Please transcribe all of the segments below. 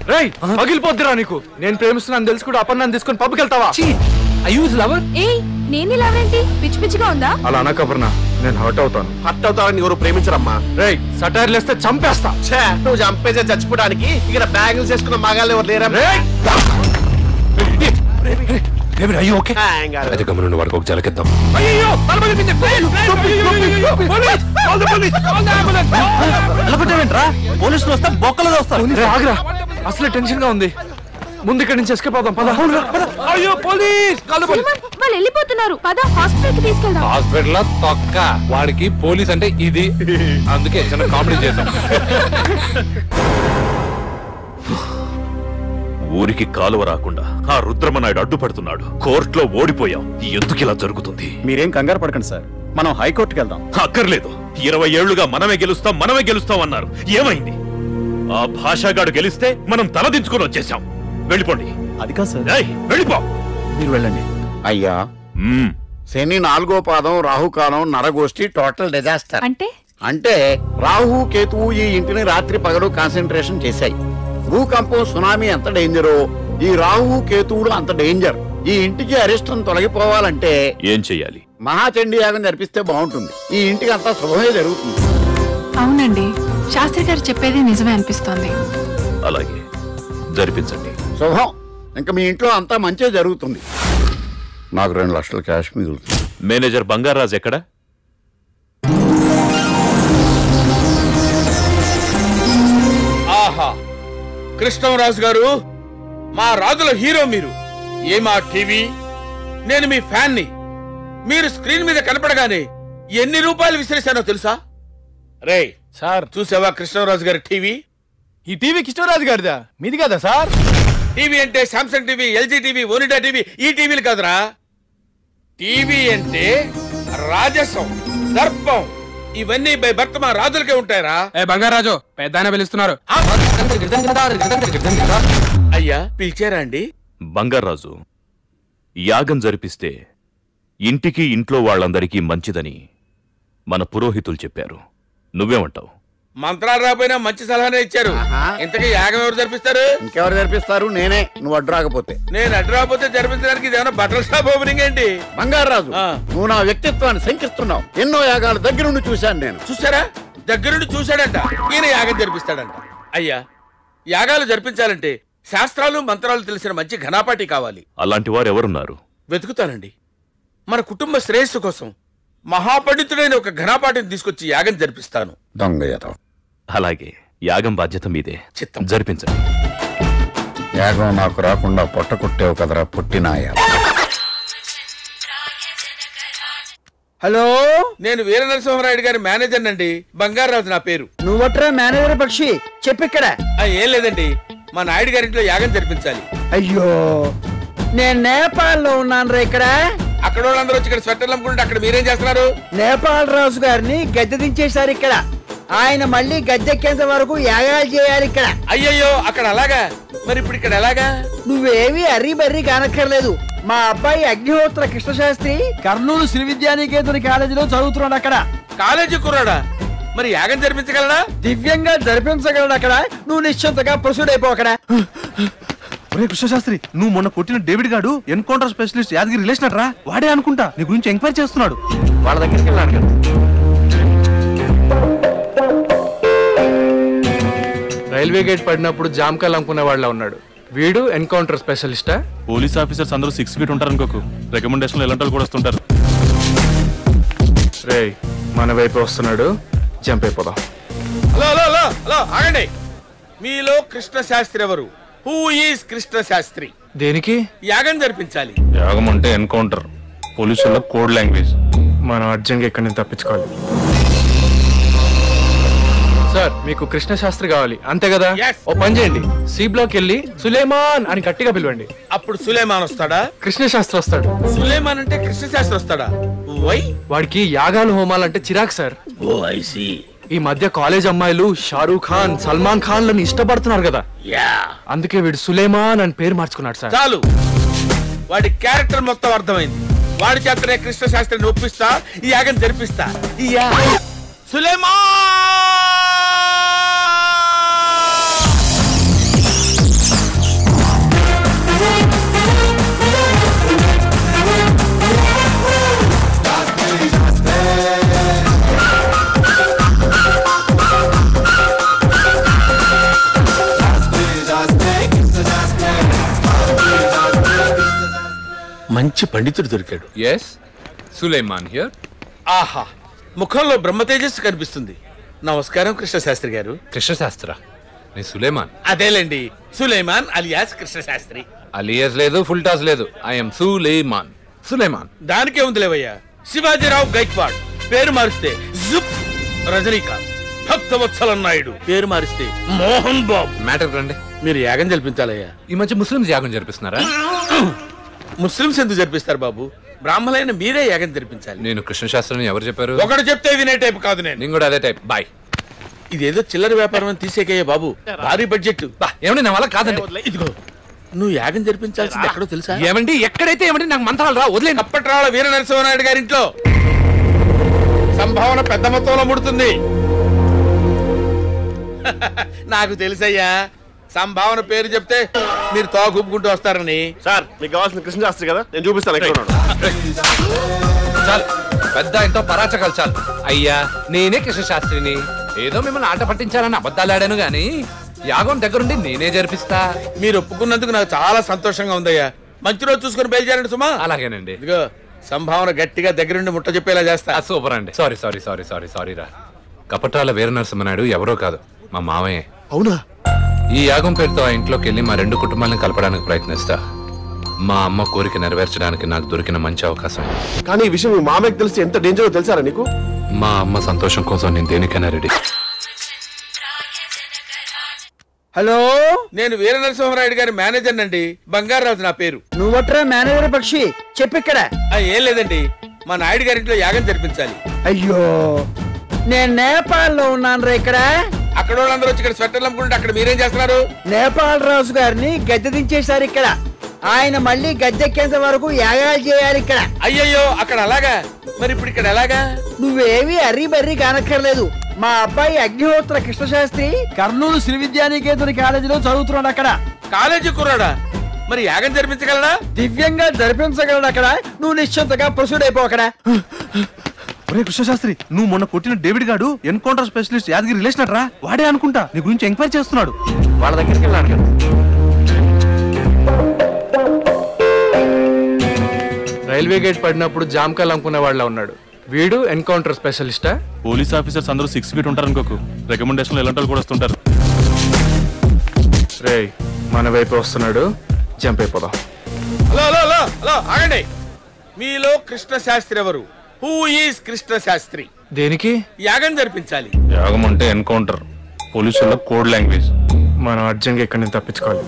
రేయ్ పగిలిపోద్దిరా నీకు నేను ప్రేమిస్తున్నాను తెలుసు కూడా అపన్నాన్ని తీసుకొని పబ్కి వెళ్తావా యూజ్ లవర్ ఏయ్ నేను ఇలావేంటి పిచ్చి పిచ్చిగా ఉందా అలా అనకపర్ణ నేను హర్ట్ అవుతాను హర్ట్ అవుతావని ఎవరు ప్రేమించరమ్మా రేయ్ సటైర్లు వేస్తే చంపేస్తా ఛే, నువ్వు చంపేసే చచ్చిపోవడానికి ఇక్కడ బ్యాగులు చేసుకున్న మగాళ్ళు ఎవరు లేరా రేయ్ అయ్యో ఓకే ఆ, ఏం కాదు. అయితే గమనండి వాడికి ఒక జలకిద్దాం అయ్యో తలపగిలింది. Police, police, call the police, call the ambulance. నిలబెట్టేవేంట్రా పోలీసులు వస్తే బొక్కలు వస్తారు రేయ్, ఆగురా అసలే టెన్షన్ గా ఉంది ముందు ఇక్కడి నుంచి ఎస్కేప్ అవుదాం పద అయ్యో పోలీస్ కాల్ పోలీస్ సులేమాన్ వాళ్ళు వెళ్ళిపోతున్నారు పద హాస్పిటల్ కి తీసుకెళ్దాం హాస్పిటల్ లో తొక్క వాడికి పోలీస్ అంటే ఇది అందుకే చిన్న కామెడీ చేశాం ఊరికి కాలువ రాకుండా ఆ రుద్రమనాయుడు అడ్డుపడుతున్నాడు కోర్టులో ఓడిపోయాం ఎందుకు ఇలా జరుగుతుంది మీరేం కంగారు పడకండి సార్ మనం హైకోర్టుకి వెళ్దాం అక్కర్లేదు ఇరవై ఏళ్లుగా మనమే గెలుస్తాం మనమే గెలుస్తాం అన్నారు ఏమైంది ఆ భాషాగాడు గెలిస్తే మనం తలదించుకుని వచ్చేసాం వెళ్ళిపోండి అది కాదు సార్ ఏయ్, వెళ్ళిపో మీరు వెళ్ళండి అయ్యా మ్మ్. శని నాలుగో పాదం రాహుకాలం నరగోష్ఠి టోటల్ డిజాస్టర్ అంటే అంటే రాహు కేతువు ఈ ఇంటిని రాత్రి పగలు కాన్సన్ట్రేషన్ చేశాయి భూకంపం సునామీ ఎంత డేంజరో ఈ రాహు కేతువులు అంత డేంజర్ ఈ ఇంటికి అరిష్టం తొలగిపోవాలంటే ఏం చెయ్యాలి మహాచండీ యాగం జరిపిస్తే బాగుంటుంది ఈ ఇంటికి అంతా శుభమే జరుగుతుంది అవునండి శాస్త్రి గారు చెప్పేది నిజమే అనిపిస్తోంది అలాగే జరిపించండి శుభం ఇంకా మీ ఇంట్లో అంతా మంచే జరుగుతుంది నాకు రెండు లక్షల క్యాష్ మిగులుతుంది మేనేజర్ బంగారాజ్ ఎక్కడ ఆహా కృష్ణరాజు గారు మా రాజుల హీరో మీరు ఏ మా టీవీ నేను మీ ఫ్యాన్ ని మీరు స్క్రీన్ మీద కనపడగానే ఎన్ని రూపాయలు విసిరేశానో తెలుసా రే సార్ చూసావా కృష్ణరాజు గారి టీవీ ఈ టీవీ కిషోరాజు గారిదా మీది కదా సార్ టీవీ అంటే Samsung TV LG TV Onida TV ఈ టీవీలు కాదురా టీవీ అంటే రాజసం దర్పం ఇవన్నీ బై భర్త మా రాజులకే ఉంటాయరా ఏ బంగారాజు పెద్ద పిలుస్తున్నారు అయ్యా పిలిచారా అండి బంగారాజు యాగం జరిపిస్తే ఇంటికి ఇంట్లో వాళ్ళందరికీ మంచిదని మన పురోహితులు చెప్పారు నువ్వేమంటావు మంత్రాలు రాపోయినా మంచి సలహానే ఇచ్చారు ఆహా. ఇంతకీ యాగం ఎవరు జరిపిస్తారు ఇంకెవరు జరిపిస్తారు నేనే నువ్వు అడ్డు రాకపోతే నేను అడ్డు రాకపోతే జరిపించడానికి ఇదేమన్నా బట్టల షాప్ ఓపెనింగ్ ఏంటి బంగారాజు ఆ. నువ్వు నా వ్యక్తిత్వాన్ని శంకిస్తున్నావు ఎన్నో యాగాలు దగ్గరుండి చూశాను నేను చూసారా దగ్గరుండి చూశాడంట ఈయన యాగం జరిపిస్తాడంట అయ్యా యాగాలు జరిపించాలంటే శాస్త్రాలు మంత్రాలు తెలిసిన మంచి ఘనాపాటి కావాలి అలాంటి వారు ఎవరున్నారు వెతుకుతానండి మన కుటుంబ శ్రేయస్సు కోసం మహాపండితుడైన ఒక ఘనాపాటిని తీసుకొచ్చి యాగం జరిపిస్తాను దొంగ యథం. అలాగే యాగం బాధ్యత మీదే చిత్తం. జరిపించండి యాగం నాకు రాకుండా పొట్ట కొట్టేవు కదరా పుట్టినాయ హలో నేను వీర నరసింహరాయుడు గారి మేనేజర్ అండి బంగారాజు నా పేరు నువ్వట్రా మేనేజర్ పక్షి చెప్పిక్కడ ఆ, ఏం లేదండి మా నాయుడు గారింట్లో యాగం జరిపించాలి అయ్యో నేను నేపాల్లో ఉన్నాను రా ఇక్కడ అక్కడ వాళ్ళందరూ వచ్చి ఇక్కడ స్వెటర్లు అమ్ముకుంటే అక్కడ మీరేం చేస్తున్నారు నేపాల్ రాజు గారిని గద్దె దించేశారు ఇక్కడ ఆయన మళ్ళీ గద్దెక్కేంత వరకు యాగాలు చేయాలి ఇక్కడ అయ్యయ్యో అక్కడ అలాగా మరి ఇప్పుడు ఇక్కడ ఎలాగా నువ్వేవి అర్రీ బర్రీ కానక్కర్లేదు మా అబ్బాయి అగ్నిహోత్ర కృష్ణశాస్త్రి కర్నూలు శ్రీ విద్యానికేతన కాలేజీలో చదువుతున్నాడు అక్కడ కాలేజీ కుర్రాడా మరి యాగం జరిపించగలడా దివ్యంగా జరిపించగలడు అక్కడ నువ్వు నిశ్చింతగా ప్రొసీడ్ అయిపో అక్కడ ఒరే కృష్ణశాస్త్రి నువ్వు మొన్న కొట్టిన డేవిడ్ గాడు ఎన్కౌంటర్ స్పెషలిస్ట్ యాదగిరి రిలేషన్ రా వాడే అనుకుంటా నీ గురించి ఎంక్వైరీ చేస్తున్నాడు వాళ్ళ దగ్గరికి వెళ్ళాను కదా రైల్వే గేట్ పడినప్పుడు జామకాయలు అమ్ముకునే వాళ్ళ ఉన్నాడు వీడు ఎన్కౌంటర్ స్పెషలిస్టా పోలీస్ ఆఫీసర్స్ అందరూ సిక్స్ ఫీట్ ఉంటారు అనుకోకు రికమెండేషన్ ఎలాంటి వాళ్ళు కూడా వస్తుంటారు రేయ్ మన వైపు వస్తున్నాడు జంప్ అయిపోదాం హలో హలో హలో హలో ఆగండి మీలో కృష్ణ శాస్త్రి ఎవరు హూ ఈస్ కృష్ణ శాస్త్రి దేనికి యాగం జరిపించాలి యాగం అంటే ఎన్కౌంటర్ పోలీసుల కోడ్ లాంగ్వేజ్ మనం అర్జెంట్గా ఇక్కడి నుంచి తప్పించుకోవాలి సార్ మీకు కృష్ణ శాస్త్రి కావాలి అంతే కదా Yes. ఓ పని చేయండి సి బ్లాక్ వెళ్ళి సులేమాన్ అని గట్టిగా పిలవండి అప్పుడు సులేమాన్ వస్తాడా కృష్ణ శాస్త్రి వస్తాడు సులేమాన్ అంటే కృష్ణ శాస్త్రి వస్తాడా వై వాడికి యాగాలు హోమాలంటే చిరాకు సార్ ఓ ఐ సి ఈ మధ్య కాలేజ్ అమ్మాయిలు షారూక్ ఖాన్ సల్మాన్ ఖాన్ లని ఇష్టపడుతున్నారు కదా యా అందుకే వీడు సులేమాన్ అని పేరు మార్చుకున్నాడు సార్ చాలు వాడి క్యారెక్టర్ మొత్తం అర్థమైంది వాడి చేతనే కృష్ణ శాస్త్రిని ఒప్పిస్తా ఈ యాగం జరిపిస్తా ఈ యా సులేమాన్ మంచి పండితుడు దొరికాడు ఎస్ సులేమాన్ హియర్ ఆహా ముఖంలో బ్రహ్మ తేజస్సు కనిపిస్తుంది నమస్కారం కృష్ణ శాస్త్రి గారు కృష్ణశాస్త్ర నీ సులేమాన్ అదేలేండి సులేమాన్ అలియాస్ కృష్ణ శాస్త్రి అలియస్ లేదు ఫుల్ టాస్ లేదు ఐఎమ్ సులేమాన్ సులేమాన్ దానికే ఉంది లేవయ్యా శివాజీరావు గైక్వాడ్ పేరు మారిస్తే జుప్ రజనీకాంత్ భక్తవత్సల నాయుడు పేరు మారిస్తే మోహన్ బాబు మ్యాటర్ రండి మీరు యాగం జరిపించాలయ్యా ఈ మధ్య ముస్లింస్ యాగం జరిపిస్తున్నారా ముస్లింస్ ఎందుకు జరిపిస్తారు బాబు బ్రాహ్మణులైన మీరే యాగం జరిపించాలి నేను కృష్ణశాస్త్రిని ఎవరు చెప్పారు ఒకడు చెప్తే వినే టైప్ కాదు నేను నేను కూడా అదే టైప్ బాయ్ ఇదేదో చిల్లర వ్యాపారం అని తీసేకయ్యా బాబు భారీ బడ్జెట్ ఏమండి నా వల్ల కాదండి ఇదిగో నువ్వు యాగం జరిపించాల్సింది ఎక్కడో తెలుసా ఏమండి ఎక్కడైతే ఏమండి నాకు మంత్రాలు రా వదిలే కప్పట్రాళ్ళ వీర నరసింహనాయుడు గారి ఇంట్లో సంభావన పెద్ద మొత్తంలో ముడుతుంది నాకు తెలుసయ్యా సంభావన పేరు చెప్తే మీరు తోగుప్పుకుంటూ వస్తారని సార్ మీకు కావాల్సిన కృష్ణ శాస్త్రి కదా నేను చూపిస్తాను ఎక్కడ ఉన్నాడు చాలు పెద్ద ఎంతో పరాచకాలు చాలు అయ్యా నేనే కృష్ణశాస్త్రిని ఏదో మిమ్మల్ని ఆట పట్టించాలని అబద్ధాలు ఆడాను గాని యాగం దగ్గరుండి నేనే జరిపిస్తా మీరు ఒప్పుకున్నందుకు నాకు చాలా సంతోషంగా ఉందయ్యా మంచి రోజు చూసుకుని బయలుదేరండి సుమా అలాగేనండి ఇదిగో సంభావన గట్టిగా దగ్గరుండి ముట్ట చెప్పేలా చేస్తా సూపర్ అండి sorry sorry sorry sorry sorry రా కపటాల వీర నరసింహనాయుడు ఎవరో కాదు మా మావయ్య అవునా ఈ యాగం పేరుతో ఆ ఇంట్లోకి వెళ్ళి మా రెండు కుటుంబాలను కలపడానికి ప్రయత్నిస్తా మా అమ్మ కోరిక నెరవేర్చడానికి నాకు దొరికిన మంచి అవకాశం కానీ ఈ విషయం మీ మామయ్యకి తెలిసి ఎంత డేంజర్ తెలుసారా నీకు మా అమ్మ సంతోషం కోసం నేను దేనికైనా రెడీ హలో నేను వీర నరసింహరాయుడు గారి మేనేజర్ అండి బంగారాజు నా పేరు నువ్వట్రా మేనేజర్ పక్షి చెప్పిక్కడ ఆ, ఏం లేదండి మా నాయుడు గారి ఇంట్లో యాగం జరిపించాలి అయ్యో నేను నేపాల్లో ఉన్నాను రా ఇక్కడ అక్కడ వాళ్ళందరూ వచ్చి ఇక్కడ స్వెటర్లు అమ్ముకుంటే అక్కడ మీరేం చేస్తున్నారు నేపాల్ రాజు గారిని గద్దె దించేశారు ఇక్కడ ఆయన మళ్ళీ గద్దెక్కేంత వరకు యాగాలు చేయాలి ఇక్కడ అయ్యయ్యో అక్కడ అలాగా మరి ఇప్పుడు ఇక్కడ ఎలాగా నువ్వేవి అర్రీ బర్రీ కానక్కర్లేదు మా అబ్బాయి అగ్నిహోత్ర కృష్ణశాస్త్రి కర్నూలు శ్రీ విద్యానికేతన్ కాలేజీలో చదువుతున్నాడు అక్కడ కాలేజీ కుర్రాడా మరి యాగం జరిపించగలడా దివ్యంగా జరిపించగలడు అక్కడ నువ్వు నిశ్చింతగా ప్రొసీడ్ అయిపో అక్కడ ఒరే కృష్ణశాస్త్రి నువ్వు మొన్న కొట్టిన డేవిడ్ గాడు ఎన్కౌంటర్ స్పెషలిస్ట్ యాదగిరి రిలేషన్ రా వాడే అనుకుంటా నీ గురించి ఎంక్వైరీ చేస్తున్నాడు వాళ్ళ దగ్గరికి వెళ్ళాను కదా రైల్వే గేట్ పడినప్పుడు జామకాయలు అమ్ముకునే వాళ్ళ ఉన్నాడు వీడు ఎన్కౌంటర్ స్పెషలిస్టా పోలీస్ ఆఫీసర్స్ అందరూ సిక్స్ ఫీట్ ఉంటారు అనుకోకు రికమెండేషన్ ఎలాంటి వాళ్ళు కూడా వస్తుంటారు రే మన వైపు వస్తున్నాడు జంప్ అయిపోదాం హలో హలో హలో హలో ఆగండి మీలో కృష్ణ శాస్త్రి ఎవరు హూ ఈస్ కృష్ణ శాస్త్రి దేనికి యాగం జరిపించాలి యాగం అంటే ఎన్కౌంటర్ పోలీసుల కోడ్ లాంగ్వేజ్ మనం అర్జెంట్గా ఇక్కడి నుంచి తప్పించుకోవాలి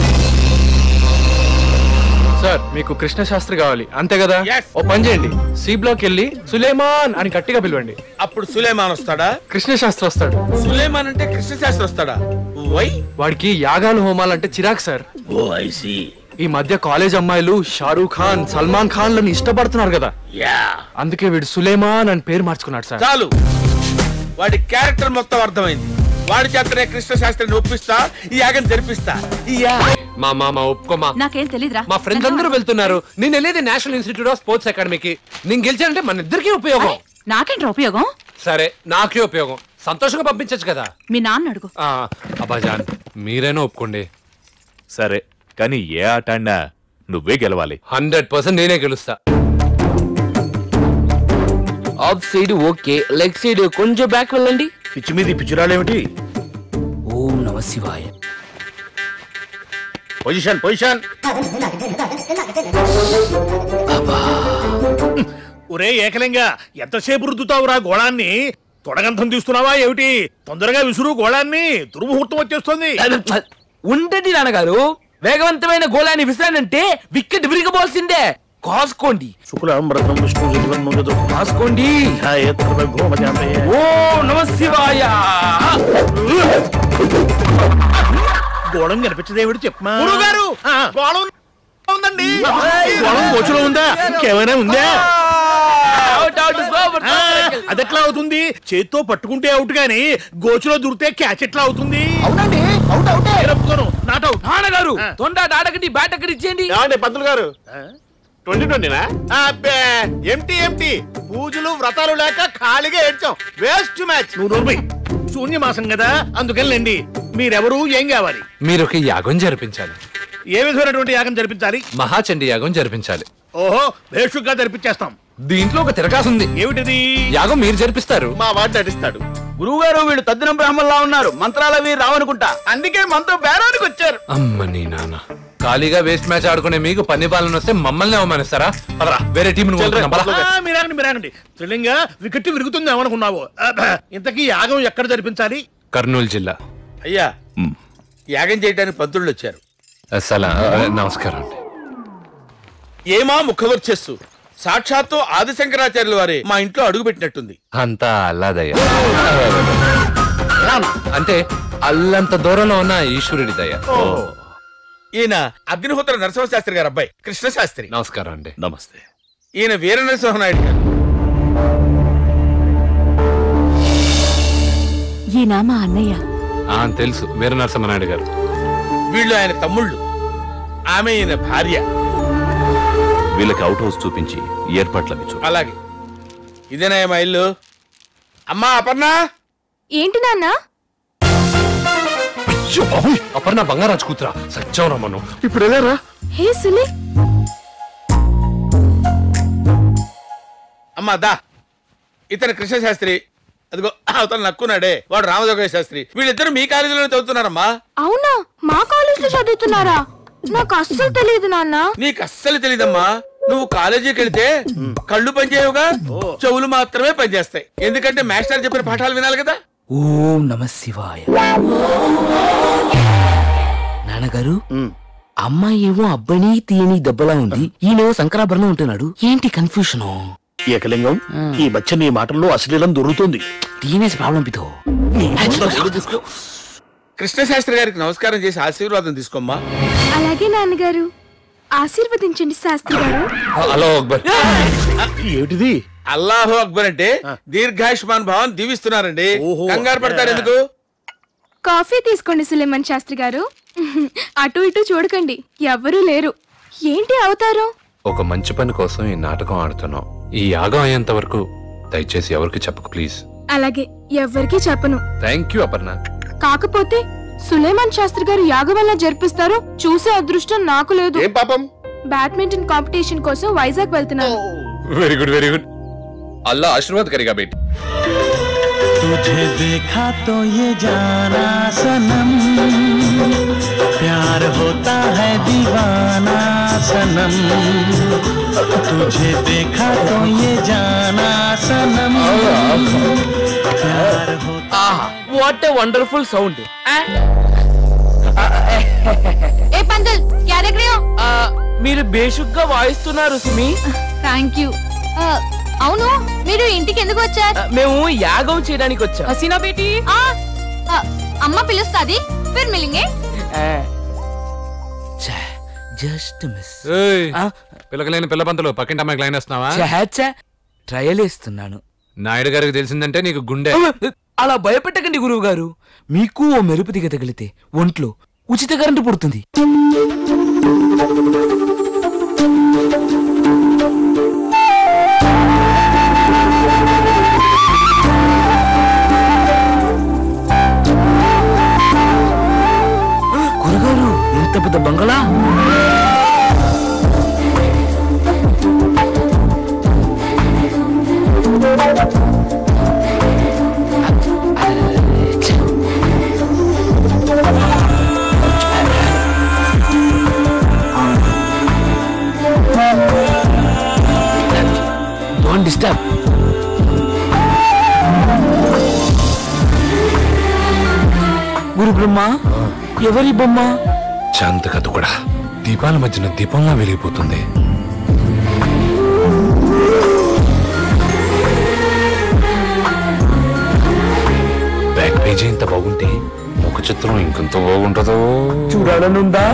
సార్ మీకు కృష్ణ శాస్త్రి కావాలి అంతే కదా Yes. ఓ పని చేయండి సి బ్లాక్ వెళ్ళి సులేమాన్ అని గట్టిగా పిలవండి అప్పుడు సులేమాన్ వస్తాడా కృష్ణ శాస్త్రి వస్తాడు సులేమాన్ అంటే కృష్ణ శాస్త్రి వస్తాడా వై వాడికి యాగాలు హోమాలు అంటే చిరాక్ సార్ ఓ ఐ సి ఈ మధ్య కాలేజ్ అమ్మాయిలు షారూక్ ఖాన్ సల్మాన్ ఖాన్ లని ఇష్టపడుతున్నారు కదా యా అందుకే వీడు సులేమాన్ అని పేరు మార్చుకున్నాడు సార్ చాలు వాడి క్యారెక్టర్ మొత్తం అర్థమైంది వాడి చేతనే కృష్ణ శాస్త్రిని ఒప్పిస్తా ఈ యాగం జరిపిస్తా ఈ యా మా మా మా ఒప్పుకోమా నాకేం తెలీదురా మా ఫ్రెండ్స్ అందరూ వెళ్తున్నారు నేను వెళ్ళేది నేషనల్ ఇన్స్టిట్యూట్ ఆఫ్ స్పోర్ట్స్ అకాడమీకి నేను గెలిచానంటే మన ఇద్దరికి ఉపయోగం నాకేంట్రా ఉపయోగం సరే నాకే ఉపయోగం సంతోషంగా పంపించచ్చు కదా మీ నాన్న అడుగు ఆ, అబ్బాజాన్ మీరైనా ఒప్పుకోండి సరే కానీ ఏ ఆట ఆడినా నువ్వే గెలవాలి హండ్రెడ్ పర్సెంట్ నేనే గెలుస్తా off side okay leg side కొంచెం బ్యాక్ వెళ్ళండి పిచ్చి మీద పిచ్చిరాలేమిటి ఓం నమ శివాయ పొజిషన్ పొజిషన్ ఒరే ఏకలింగా ఎంతసేపు రుద్దుతావురా గోళాన్ని తొడగంతం తీస్తున్నావా ఏమిటి తొందరగా విసురు గోళాన్ని దుర్ముహూర్తం వచ్చేస్తుంది ఉండండి నాన్నగారు వేగవంతమైన గోళాన్ని విసిరానంటే వికెట్ విరిగబోల్సిందే కాసుకోండి శుక్లాంబరం విష్ణు కాసుకోండి ఓ ఓ నమ శివాయ గోళం కనిపించదేమిటి చెప్పమా గురుగారు గోళం ఉందండి గోళం కోచులో ఉందా ఇంకేమైనా ఉందా అవుట్ అవుట్ సూపర్ ఆ, అదెట్లా అవుతుంది చేత్తో పట్టుకుంటే అవుట్ గాని గోచులో దూరితే క్యాచ్ ఎట్లా అవుతుంది అవునండి అవుట్ అవుటే ఒప్పుకోను నాట్ అవుట్ నాన్నగారు తొండ ఆడకండి బ్యాట్ అక్కడ ఇచ్చేయండి ఏమండి పంతులు గారు ట్వంటీ ట్వంటీనా అబ్బే ఎంటీ ఎంటీ పూజలు వ్రతాలు లేక ఖాళీగా ఏడ్చాం వేస్ట్ మ్యాచ్ నువ్వు నోర్మై శూన్యమాసం కదా అందుకనిలేండి మీరెవరు ఏం కావాలి మీరు ఒక యాగం జరిపించాలి ఏ విధమైనటువంటి యాగం జరిపించాలి మహాచండి యాగం జరిపించాలి ఓహో భేషుగ్గా జరిపించేస్తాం దీంట్లో ఒక తిరగాసుంది ఏమిటిది యాగం మీరు జరిపిస్తారు మా వాడు నటిస్తాడు గురువు గారు వీళ్ళు తద్దిన బ్రాహ్మణులా ఉన్నారు మంత్రాలు అవి రావనుకుంటా అందుకే మనతో బేరానికి వచ్చారు అమ్మ నీ నాన్న ఖాళీగా వేస్ట్ మ్యాచ్ ఆడుకునే మీకు పని పాలన వస్తే మమ్మల్ని అవమానిస్తారా పదరా వేరే టీం ఆ, మీరాగండి మీరాగండి త్రిలింగ వికెట్ విరుగుతుంది ఏమనుకున్నావు అబ్బా, ఇంతకీ యాగం ఎక్కడ జరిపించాలి కర్నూలు జిల్లా అయ్యా యాగం చేయడానికి పంతుళ్ళు వచ్చారు అసలు నమస్కారం అండి ఏమా ముఖవర్చస్సు సాక్షాత్తు ఆదిశంకరాచార్యుల వారే మా ఇంట్లో అడుగు పెట్టినట్టుంది అంతా అల్లాదయ్య అంటే అల్లంత దూరంలో ఉన్న ఈశ్వరుడి దయ ఈయన అగ్నిహోత్ర నరసింహ శాస్త్రి గారు అబ్బాయి కృష్ణ శాస్త్రి నమస్కారం అండి నమస్తే ఈయన వీర నరసింహనాయుడు గారు ఈయన మా అన్నయ్య ఆ, తెలుసు వీర నరసింహనాయుడు గారు వీళ్ళు ఆయన తమ్ముళ్ళు ఆమె ఈయన భార్య వీళ్ళకి అవుట్ హౌస్ చూపించి ఏర్పాట్లవి చూ అలాగే ఇదేనా మా ఇల్లు అమ్మా అపర్ణ ఏంటి నాన్న అయ్యో బాబోయ్, అపర్ణ బంగారాజు కూతురా సత్యం మనం ఇప్పుడు వెళ్ళారా హే సులే అమ్మా దా ఇతను కృష్ణ శాస్త్రి అదిగో అతను నక్కున్నాడే వాడు రామజోగ శాస్త్రి వీళ్ళిద్దరు మీ కాలేజీలోనే చదువుతున్నారమ్మా అవునా మా కాలేజ్ లో చదువుతున్నారా నాకు అస్సలు తెలియదు నాన్న నీకు అస్సలు తెలీదమ్మా నువ్వు కాలేజీకి వెళ్తే కళ్ళు పనిచేయవుగా చెవులు మాత్రమే పనిచేస్తాయి ఎందుకంటే మాస్టర్ చెప్పిన పాఠాలు వినాలి కదా ఓం నమ శివాయ నాన్నగారు అమ్మాయి ఏమో అబ్బాయిని తీయని దెబ్బలా ఉంది ఈయనేమో శంకరాభరణం ఉంటున్నాడు ఏంటి కన్ఫ్యూషన్ ఏకలింగం ఈ మధ్య నీ మాటల్లో అశ్లీలం దొరుకుతుంది టీనేజ్ ప్రాబ్లం పితో కృష్ణ శాస్త్రి గారికి నమస్కారం చేసి ఆశీర్వాదం తీసుకోమ్మా అలాగే నాన్నగారు ఆశీర్వదించండి శాస్త్రి గారు హలో అక్బర్ ఏమిటిది అల్లాహో అక్బర్ అంటే దీర్ఘాయుష్మాన్ భవన్ దీవిస్తున్నారండి కంగారు పడతారు ఎందుకు కాఫీ తీసుకోండి సులేమన్ శాస్త్రి గారు అటు ఇటు చూడకండి ఎవ్వరూ లేరు ఏంటి అవతారం ఒక మంచి పని కోసం ఈ నాటకం ఆడుతున్నాం ఈ యాగం అయ్యేంత వరకు దయచేసి ఎవరికి చెప్పకు ప్లీజ్ అలాగే ఎవ్వరికీ చెప్పను థ్యాంక్ యూ అపర్ణ కాకపోతే సులేమాన్ శాస్త్రి గారు యాగం వల్ల జరిపిస్తారు చూసే అదృష్టం నాకు లేదు ఏం పాపం బ్యాడ్మింటన్ కాంపిటీషన్ కోసం వైజాగ్ వెళ్తున్నాను very good very good Allah ఆశీర్వాద్ కరిగా బేటి तुझे देखा तो ये जाना सनम प्यार होता है दीवाना सनम तुझे देखा तो ये जाना सनम प्यार होता what a wonderful sound a pandal క్యా దేఖ్ రహే హో మీరు బేషుగ్గా వాయిస్తున్నారు సుమి థ్యాంక్ యూ అవును మీరు ఇంటికి ఎందుకు వచ్చారు మేము యాగం చేయడానికి వచ్చాం హసీనా బేటీ అమ్మ పిలుస్తాది ఫిర్ మిలింగే జస్ట్ మిస్ పిల్లకలేని పిల్ల పంతలు పక్కింటి అమ్మాయికి లైన్ వేస్తున్నావా ట్రయల్ ఇస్తున్నాను నాయుడు గారికి తెలిసిందంటే నీకు గుండె అలా భయపెట్టకండి గురువు గారు మీకు ఓ మెరుపు దిగ తగిలితే ఒంట్లో ఉచిత కరెంటు పుడుతుంది గురుగారు ఇంత పెద్ద బంగళా డోంట్ డిస్టర్బ్ గురు బ్రహ్మ ఎవరి బొమ్మ శాంత కథ కూడా దీపాల మధ్యన దీపంలా వెలిగిపోతుంది బ్యాక్ పేజీ ఇంత బాగుంటే ముఖ చిత్రం ఇంకెంత బాగుంటుందో చూడాలనుందా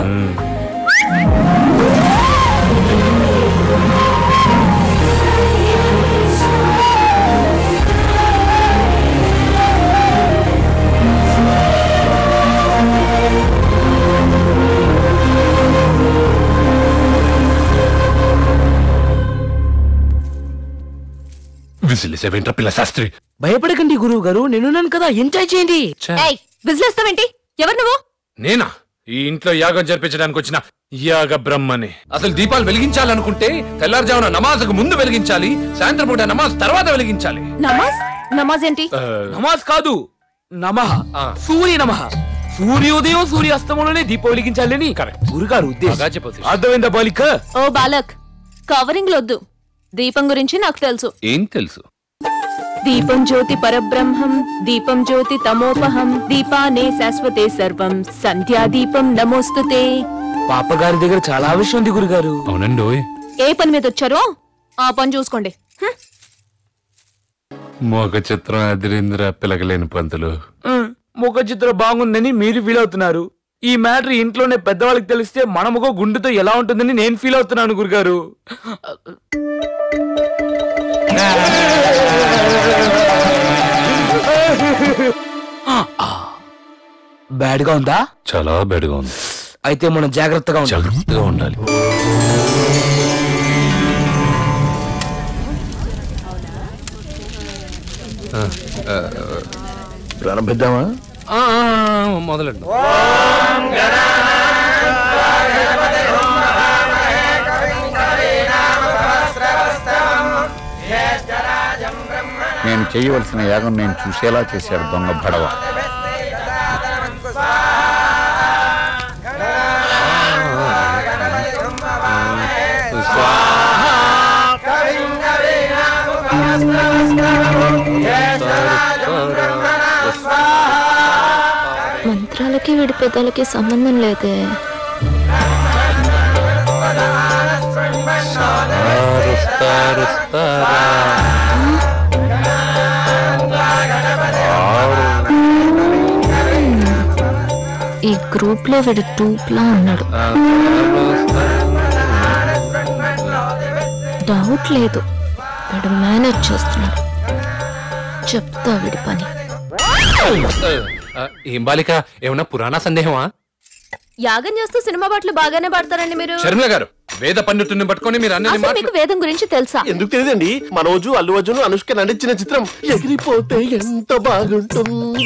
విసిలిసేవేంట్రా పిల్ల శాస్త్రి భయపడకండి గురువు గారు నేనున్నాను కదా ఎంజాయ్ చేయండి బిజినెస్ ఏంటి ఎవరు నువ్వు నేనా ఈ ఇంట్లో యాగం జరిపించడానికి వచ్చిన యాగ బ్రహ్మని అసలు దీపాలు వెలిగించాలనుకుంటే తెల్లారుజామున నమాజ్కు ముందు వెలిగించాలి సాయంత్రం పూట నమాజ్ తర్వాత వెలిగించాలి నమాజ్ నమాజ్ ఏంటి నమాజ్ కాదు నమః సూర్య నమః సూర్యోదయం సూర్యాస్తమంలోనే దీపం వెలిగించాలని గురుగారు ఉద్దేశం అర్థమైందా బాలిక ఓ బాలక్ కవరింగ్ లొద్దు దీపం గురించి నాకు తెలుసు ఏం తెలుసు దీపం జ్యోతి పరబ్రహ్మం దీపం జ్యోతి తమోపహం దీపానే శాశ్వతే సర్వం సంధ్యా దీపం నమోస్తుతే పాపగారి దగ్గర చాలా విషయం ఉంది గురుగారు అవునండి ఓయ్ ఏ పని మీద వచ్చారో ఆ పని చూసుకోండి హ్మ్. మోగ చిత్రం అదిరింద్ర పిలకలేని పంతులు ముఖ చిత్రం బాగుందని మీరు ఫీల్ అవుతున్నారు ఈ మ్యాటర్ ఇంట్లోనే పెద్దవాళ్ళకి తెలిస్తే మన ముఖ గుండెతో ఎలా ఉంటుందని నేను ఫీల్ అవుతున్నాను గురుగారు బ్యాడ్ గా ఉందా చాలా బెడగా ఉంది అయితే మనం జాగ్రత్తగా ఉండాలి జాగ్రత్తగా ఉండాలి ప్రారంభిద్దామా మొదలండి నేను చేయవలసిన యాగం నేను చూసేలా చేశాడు దొంగ భడవ మంత్రాలకి వీడి పెదాలకి సంబంధం లేదే ఈ గ్రూప్ లో వీడు టూప్ లా ఉన్నాడు డౌట్ లేదు వీడు మేనేజ్ చేస్తున్నాడు చెప్తా వీడి పని ఆ, ఏం బాలిక ఏమన్నా పురాణ సందేహమా యాగం చేస్తూ సినిమా పాటలు బాగానే పాడతారండి మీరు షర్మిల గారు వేద పండితుడిని పట్టుకొని మీరు అన్ని అసలు మీకు వేదం గురించి తెలుసా ఎందుకు తెలియదండి మనోజు అల్లు అర్జున్ అనుష్క నటించిన చిత్రం ఎగిరిపోతే ఎంత బాగుంటుంది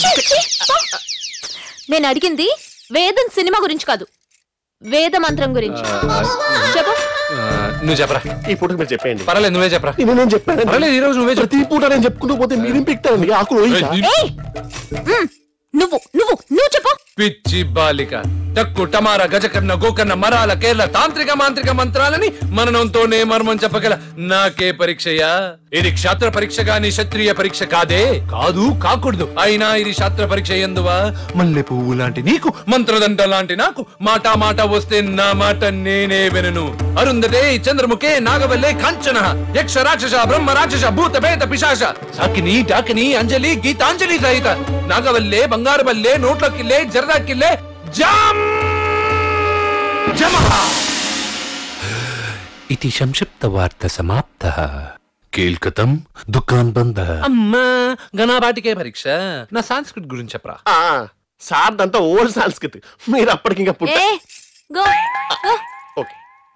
నేను అడిగింది వేదం సినిమా గురించి కాదు వేద మంత్రం గురించి చెప్పు నువ్వు చెప్పరా ఈ పూటకు మీరు చెప్పండి పర్వాలేదు నువ్వే చెప్పరా నేను నేను చెప్పాను పర్వాలేదు ఈ రోజు నువ్వే చెప్పు. ప్రతి పూట నేను చెప్పుకుంటూ పోతే మీరేం పిక్తారండి ఆకులు పోయించా? ఏయ్! మ్, నువ్వు నువ్వు నువ్వు చెప్పు పిచ్చి బాలిక టక్కు టమార గజకర్ణ గోకర్ణ మరాల కేరళ తాంత్రిక మాంత్రిక మంత్రాలని మననంతోనే మర్మం చెప్పగల నాకే పరీక్షయా ఇది క్షాత్ర పరీక్ష గాని క్షత్రియ పరీక్ష కాదే కాదు కాకూడదు అయినా ఇది శాస్త్ర పరీక్ష ఎందువా మల్లె పువ్వు లాంటి నీకు మంత్రదండ లాంటి నాకు మాట మాట వస్తే నా మాట నేనే వినను అరుంధతే చంద్రముఖే నాగవల్లే కాంచన యక్ష రాక్షస బ్రహ్మ రాక్షస భూత భేత పిశాచ సాకిని టాకిని అంజలి గీతాంజలి సహిత నాగవల్లే బంగారు బల్లే నోట్ల కిల్లే జరదా కిల్లే జామ్ జమ ఇది సంక్షిప్త వార్త సమాప్త కేల్కతం దుకాన్ బంద అమ్మా గణాబాటికే పరీక్ష నా సంస్కృత్ గురించి చెప్పరా ఆ, సార్ అంతా ఓల్డ్ సంస్కృతి మీరు అప్పటికి ఇంకా పుట్ట ఏ గో గో ఓకే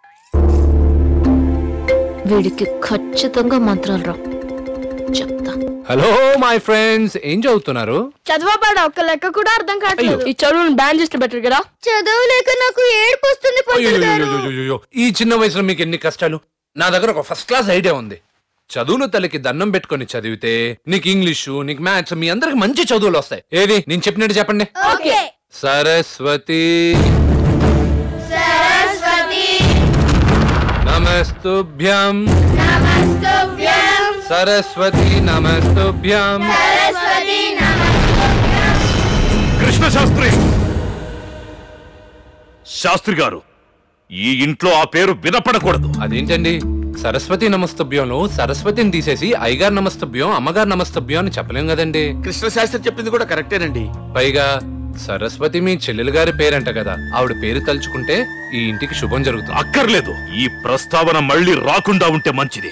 వీడికి ఖచ్చితంగా మంత్రాలు రావు చెప్తా హలో మై ఫ్రెండ్స్ ఏం చదువుతున్నారు చదవబడ ఒక్క లెక్క కూడా అర్థం కావట్లేదు ఈ చదువును బ్యాన్ చేస్తే బెటర్ కదా చదవలేక నాకు ఏడుపు వస్తుంది పంతులు గారు అయ్యయ్యయ్యయ్యయ్యో. ఈ చిన్న వయసులో మీకు ఎన్ని కష్టాలు నా దగ్గర ఒక ఫస్ట్ క్లాస్ ఐడియా ఉంది చదువును తల్లికి దండం పెట్టుకొని చదివితే నీకు ఇంగ్లీషు నీకు మ్యాథ్స్ మీ అందరికి మంచి చదువులు వస్తాయి ఏది నేను చెప్పినట్టు చెప్పండి ఓకే సరస్వతి సరస్వతి నమస్తుభ్యం నమస్తుభ్యం సరస్వతి నమస్తుభ్యం సరస్వతి కృష్ణ శాస్త్రి శాస్త్రి గారు ఈ ఇంట్లో ఆ పేరు వినపడకూడదు అదేంటండి సరస్వతి నమస్తభ్యంలో సరస్వతిని తీసేసి అయ్యగారు నమస్తభ్యం అమ్మగారు నమస్తభ్యం అని చెప్పలేం కదండి కృష్ణ శాస్త్రి చెప్పింది కూడా కరెక్టేనండి పైగా సరస్వతి మీ చెల్లెలు గారి పేరంట కదా ఆవిడ పేరు తలుచుకుంటే ఈ ఇంటికి శుభం జరుగుతుంది అక్కర్లేదు ఈ ప్రస్తావన మళ్ళీ రాకుండా ఉంటే మంచిది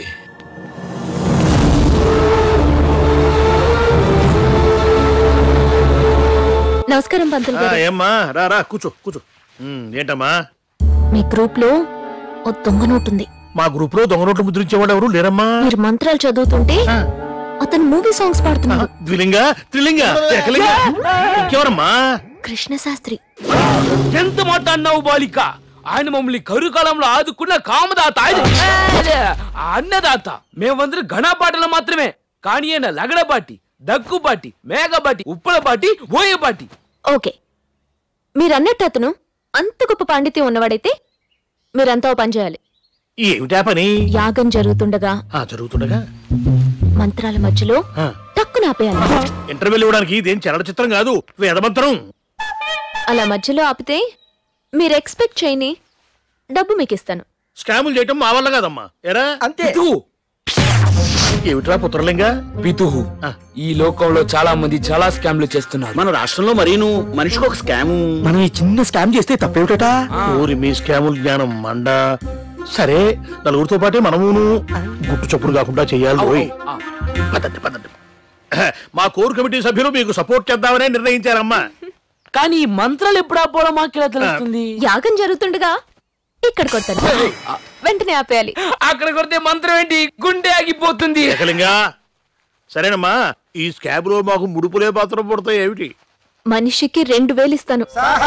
నమస్కారం పంతులు ఆ, గారు ఏమ్మా రా రా కూర్చో కూర్చో ఉమ్, ఏంటమ్మా మీ గ్రూప్ లో ఓ దొంగ నోటు ఉంది మా గ్రూప్ లో దొంగ నోట్లు ముద్రించేవాడు ఎవరు లేరమ్మా మీరు మంత్రాలు చదువుతుంటే అతను మూవీ సాంగ్స్ పాడుతున్నాడు ద్విలింగ త్రిలింగ ఏకలింగ ఇంకెవరమ్మా కృష్ణ శాస్త్రి ఎంత మాట అన్నావు బాలిక ఆయన మమ్మల్ని కరుకాలంలో ఆదుకున్న కామదాత ఆయన అదే, ఆ అన్నదాత మేమందరం ఘనపాటలు మాత్రమే కానీ ఆయన లగడబాటి దగ్గుబాటి మేఘబాటి ఉప్పలబాటి ఓయబాటి ఓకే మీరు అన్నట్టు అతను అంత గొప్ప పాండిత్యం ఉన్నవాడైతే మీరంతా ఓ పని చేయాలి ఏమిటా పని యాగం జరుగుతుండగా ఆ, జరుగుతుండగా మంత్రాల మధ్యలో ఆ. టక్కున ఆపేయాలి ఇంటర్వెల్ ఇవ్వడానికి ఇదేం చరణ చిత్రం కాదు వేదమంత్రం అలా మధ్యలో ఆపితే మీరు ఎక్స్పెక్ట్ చేయని డబ్బు మీకు ఇస్తాను స్కాములు చేయటం మా వల్ల కాదమ్మా ఎరా అంతే ఏమిట్రా పుత్రలింగ పితుహు ఈ లోకంలో చాలా మంది చాలా స్కామ్లు చేస్తున్నారు మన రాష్ట్రంలో మరీను మనిషికి ఒక స్కాము మనం ఈ చిన్న స్కామ్ చేస్తే తప్పేమిటట ఊరి మీ స్కాముల జ్ఞానం మండ సరే నలుగురితో పాటే మనమును గుట్టు చప్పుడు కాకుండా చెయ్యాలి ఓయ్. పదండి పదండి మా కోర్ కమిటీ సభ్యులు మీకు సపోర్ట్ చేద్దామనే నిర్ణయించారమ్మా కానీ ఈ మంత్రాలు ఎప్పుడు ఆపోవలో మాకెలా తెలుస్తుంది యాగం జరుగుతుండగా ఇక్కడ కొడతాను వెంటనే ఆపేయాలి అక్కడ కొడితే మంత్రం ఏంటి గుండె ఆగిపోతుంది ఏకలింగా సరేనమ్మా ఈ స్కాబ్ లో మాకు ముడుపులే పాత్ర పడతాయి ఏమిటి మనిషికి రెండు వేలు ఇస్తాను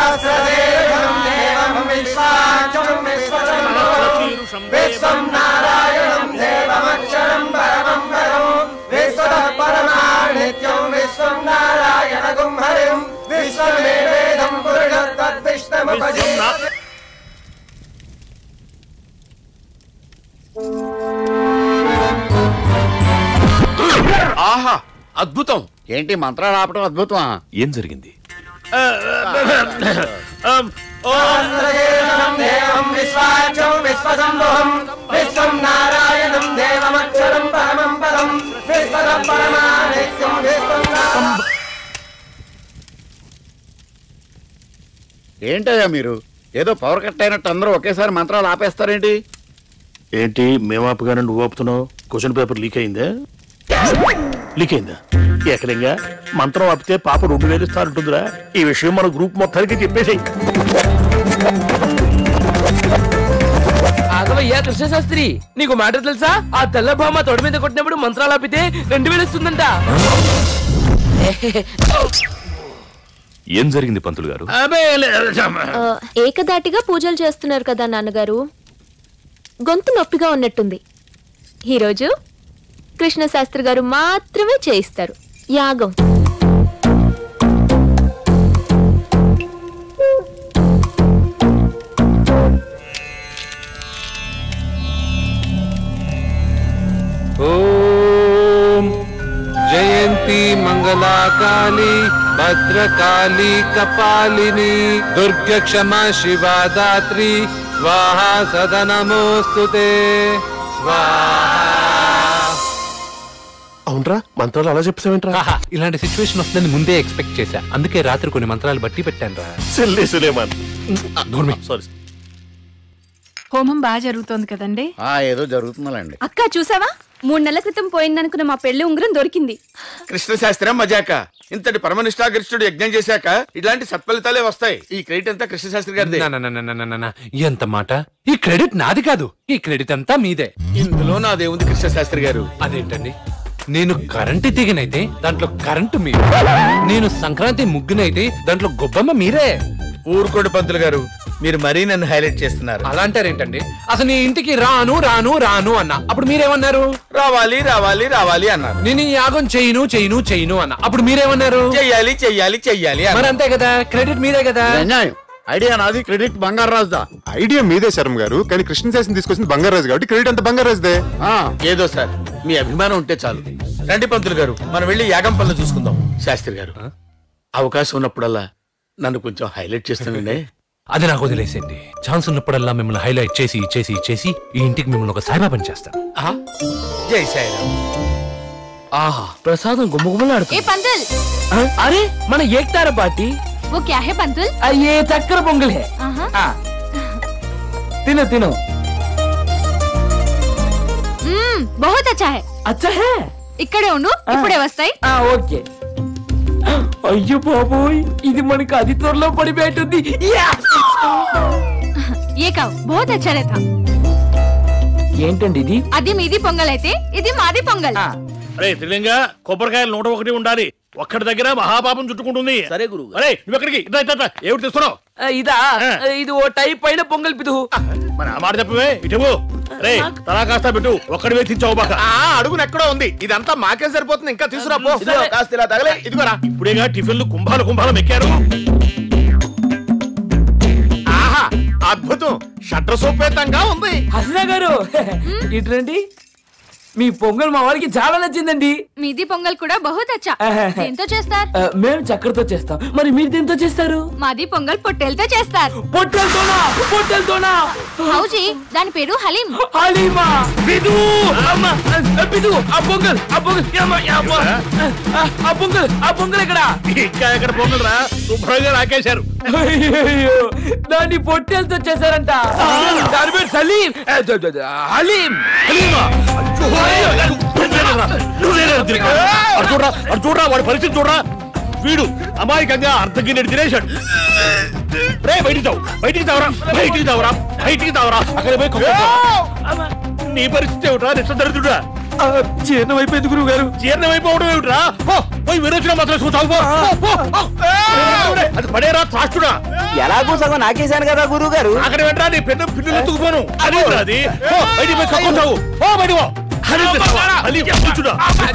ఆహా అద్భుతం ఏంటి మంత్రాలు ఆపడం అద్భుతమా ఏం జరిగింది ఏంటయ్యా మీరు ఏదో పవర్ కట్ అయినట్టు అందరూ ఒకేసారి మంత్రాలు ఆపేస్తారేంటి ఏంటి మేము ఆపగానే నువ్వు ఆపుతున్నావు క్వశ్చన్ పేపర్ లీక్ అయిందా లీక్ అయిందా ఏకలింగా మంత్రం ఆపితే పాప రెండు వేలు ఇస్తారంటుందిరా ఈ విషయం మన గ్రూప్ మొత్తానికి చెప్పేసి ఆగవయ్యా కృష్ణశాస్త్రి నీకు మ్యాటర్ తెలుసా ఆ తెల్ల భామ తొడ మీద కొట్టినప్పుడు మంత్రాలు ఆపితే రెండు వేలు ఇస్తుందంట ఏం జరిగింది పంతులు గారు ఆ, ఏకదాటిగా పూజలు చేస్తున్నారు కదా నాన్నగారు గొంతు నొప్పిగా ఉన్నట్టుంది ఈరోజు కృష్ణ శాస్త్రి గారు మాత్రమే చేయిస్తారు యాగం ఓం జయంతి మంగళాకాళి భద్రకాళి కపాలిని దుర్గ క్షమా శివా దాత్రి స్వాహా సదనమోస్తుతే అవునరా మంత్రాలు అలా చెప్తావేంట్రా ఆహా, ఇలాంటి సిచ్యువేషన్ వస్తుందని ముందే ఎక్స్పెక్ట్ చేశా అందుకే రాత్రి కొన్ని మంత్రాలు బట్టి పెట్టాను రా సెల్లే సులేమాన్ సారీ హోమం బాగా జరుగుతోంది కదండి ఆ ఏదో జరుగుతుందండి అక్క చూసావా మూడు నెలల క్రితం పోయిందనుకున్న మా పెళ్లి ఉంగరం దొరికింది కృష్ణ శాస్త్రం మజాక ఇంతటి పరమనిష్టాగరిష్ఠుడు యజ్ఞం చేశాక ఇలాంటి సత్ఫలితాలే వస్తాయి ఈ క్రెడిట్ అంతా కృష్ణ శాస్త్రి గారిది నా, నా, నా, నా, నా, నా, నా. ఎంత మాట ఈ క్రెడిట్ నాది కాదు ఈ క్రెడిట్ అంతా మీదే ఇందులో నాదేముంది కృష్ణ శాస్త్రి గారు అదేంటండి నేను కరెంటు దిగినైతే దాంట్లో కరెంటు మీరు నేను సంక్రాంతి ముగ్గునైతే దాంట్లో గొబ్బమ్మ మీరే ఊరుకోడు పంతులు గారు మీరు మరీ నన్ను హైలైట్ చేస్తున్నారు అలా అంటారేంటండి అసలు నీ ఇంటికి రాను రాను రాను అన్న అప్పుడు మీరేమన్నారు రావాలి రావాలి రావాలి అన్నారు నేను ఈ యాగం చేయను చేయను చేయను అన్న అప్పుడు మీరేమన్నారు చెయ్యాలి చెయ్యాలి చెయ్యాలి మరి అన్నారు. అంతే కదా క్రెడిట్ మీదే కదా ఇది అన్యాయం ఐడియా నాది క్రెడిట్ బంగారు రాజుదా ఐడియా మీదే శర్మ గారు కానీ కృష్ణ శాసనం తీసుకొచ్చింది బంగారాజు కాబట్టి క్రెడిట్ అంత బంగారాజుదే ఏదో సార్ మీ అభిమానం ఉంటే చాలు రండి పంతులు గారు మనం వెళ్ళి యాగం పనులు చూసుకుందాం శాస్త్రి గారు అవకాశం ఉన్నప్పుడల్లా నన్ను కొంచెం హైలైట్ చేస్తానండి అది నాకు వదిలేసేయండి ఛాన్స్ ఉన్నప్పుడల్లా మిమ్మల్ని హైలైట్ చేసి చేసి చేసి ఈ ఇంటికి మిమ్మల్ని ఒక సాయిబాబాని చేస్తాను జై సాయిరామ్ ఆహా ప్రసాదం గుమ్మగుమ్మలాడుతుంది ఏ పంతుల్ అరే మన ఏక్తార పార్టీ वो क्या है पंतुल అయ్యే చక్కెర పొంగల్ హే ఆహా. ఆ. తిను తిను మ్మ్, बहुत अच्छा है అచ్చా హే ఇక్కడే ఉండు ఇప్పుడే వస్తాయి ఆ ఓకే అయ్యో బాబోయ్ ఇది మనకి అతి త్వరలో పడిపోయేటుంది యా! ఏ కావు बहुत अच्छा रहता ఏంటండి ఇది అది మీది పొంగల్ అయితే ఇది మాది పొంగల్ అరే త్రిలింగ కొబ్బరికాయలు నూట ఒకటి ఉండాలి ఒక్కడి దగ్గర మహాపాపం చుట్టుకుంటుంది సరే గురువు అరే నువ్వు ఎక్కడికి ఇట్లా ఇట్లా, ఇట్లా. ఏమిటి తెస్తున్నావు ఇదా ఇది ఓ టైప్ పైన పొంగల్ పితుహు మరి ఆ మాట చెప్పవే ఇటు రే తలా కాస్త పెట్టు ఒక్కడి వేసించావు బాక ఆ అడుగున ఎక్కడో ఉంది ఇదంతా మాకే సరిపోతుంది ఇంకా తీసుకురా పో ఇదిగో, కాస్త ఇలా తగలే ఇదిగోరా ఇప్పుడేగా టిఫిన్లు కుంభాలు కుంభాలు మెక్కారు ఆహా అద్భుతం షట్ర సోపేతంగా ఉంది హసనా గారు ఇటు రండి మీ పొంగల్ మా వారికి చాలా నచ్చిందండి మీది పొంగల్ కూడా బహుత్ అచ్చా దేంతో చేస్తారు ఆ, మేము చక్కెరతో చేస్తాం మరి మీరు దేంతో చేస్తారు మాది పొంగల్ పొట్టేలతో చేస్తారు పొట్టెలతోనా పొట్టెలతోనా హౌజీ దాని పేరు హలీం హలీమా బిదు అమ్మ ఆ, బిదు ఆ పొంగల్ ఆ పొంగల్ యమ్మ, యమ్మ. ఆ, ఆ పొంగల్ ఆ పొంగల్ ఎక్కడ ఇంకా ఎక్కడ పొంగల్ రా శుభ్రంగా రాకేశారు అయ్యయ్యో, దాన్ని పొట్టెలతో చేశారంట దాని పేరు సలీం ఆ, ద- ద- ద- హలీం హలీమా అటు చూడరా అటు చూడరా వాడి పరిస్థితి చూడరా వీడు అమాయకంగా అర్ధగిన్నెడు తినేశాడు రే బయటికి తావు బయటికి తావరా బయటికి తావరా బయటికి తావరా అక్కడ పోయి కుక్క తావు. నీ పరిస్థితి ఏమిట్రా నిష్ట దరిద్రుడా జీర్ణం అయిపోయింది గురువు గారు జీర్ణం అయిపోవడం ఏమిట్రా పో, పోయి విరోచన మాత్రం చూస్తావు పో. పో, పో, పో. అది పడేరా త్రాష్టుడా ఎలాగో సగం నాకేశాను కదా గురువు గారు అక్కడ వెంటరా నీ పెద్ద పిల్లలు ఎత్తుకుపోను అది అది పో, బయటికి పోయి కక్కుంటావు ఓ బయటికి పో హరి హరి కూర్చుడా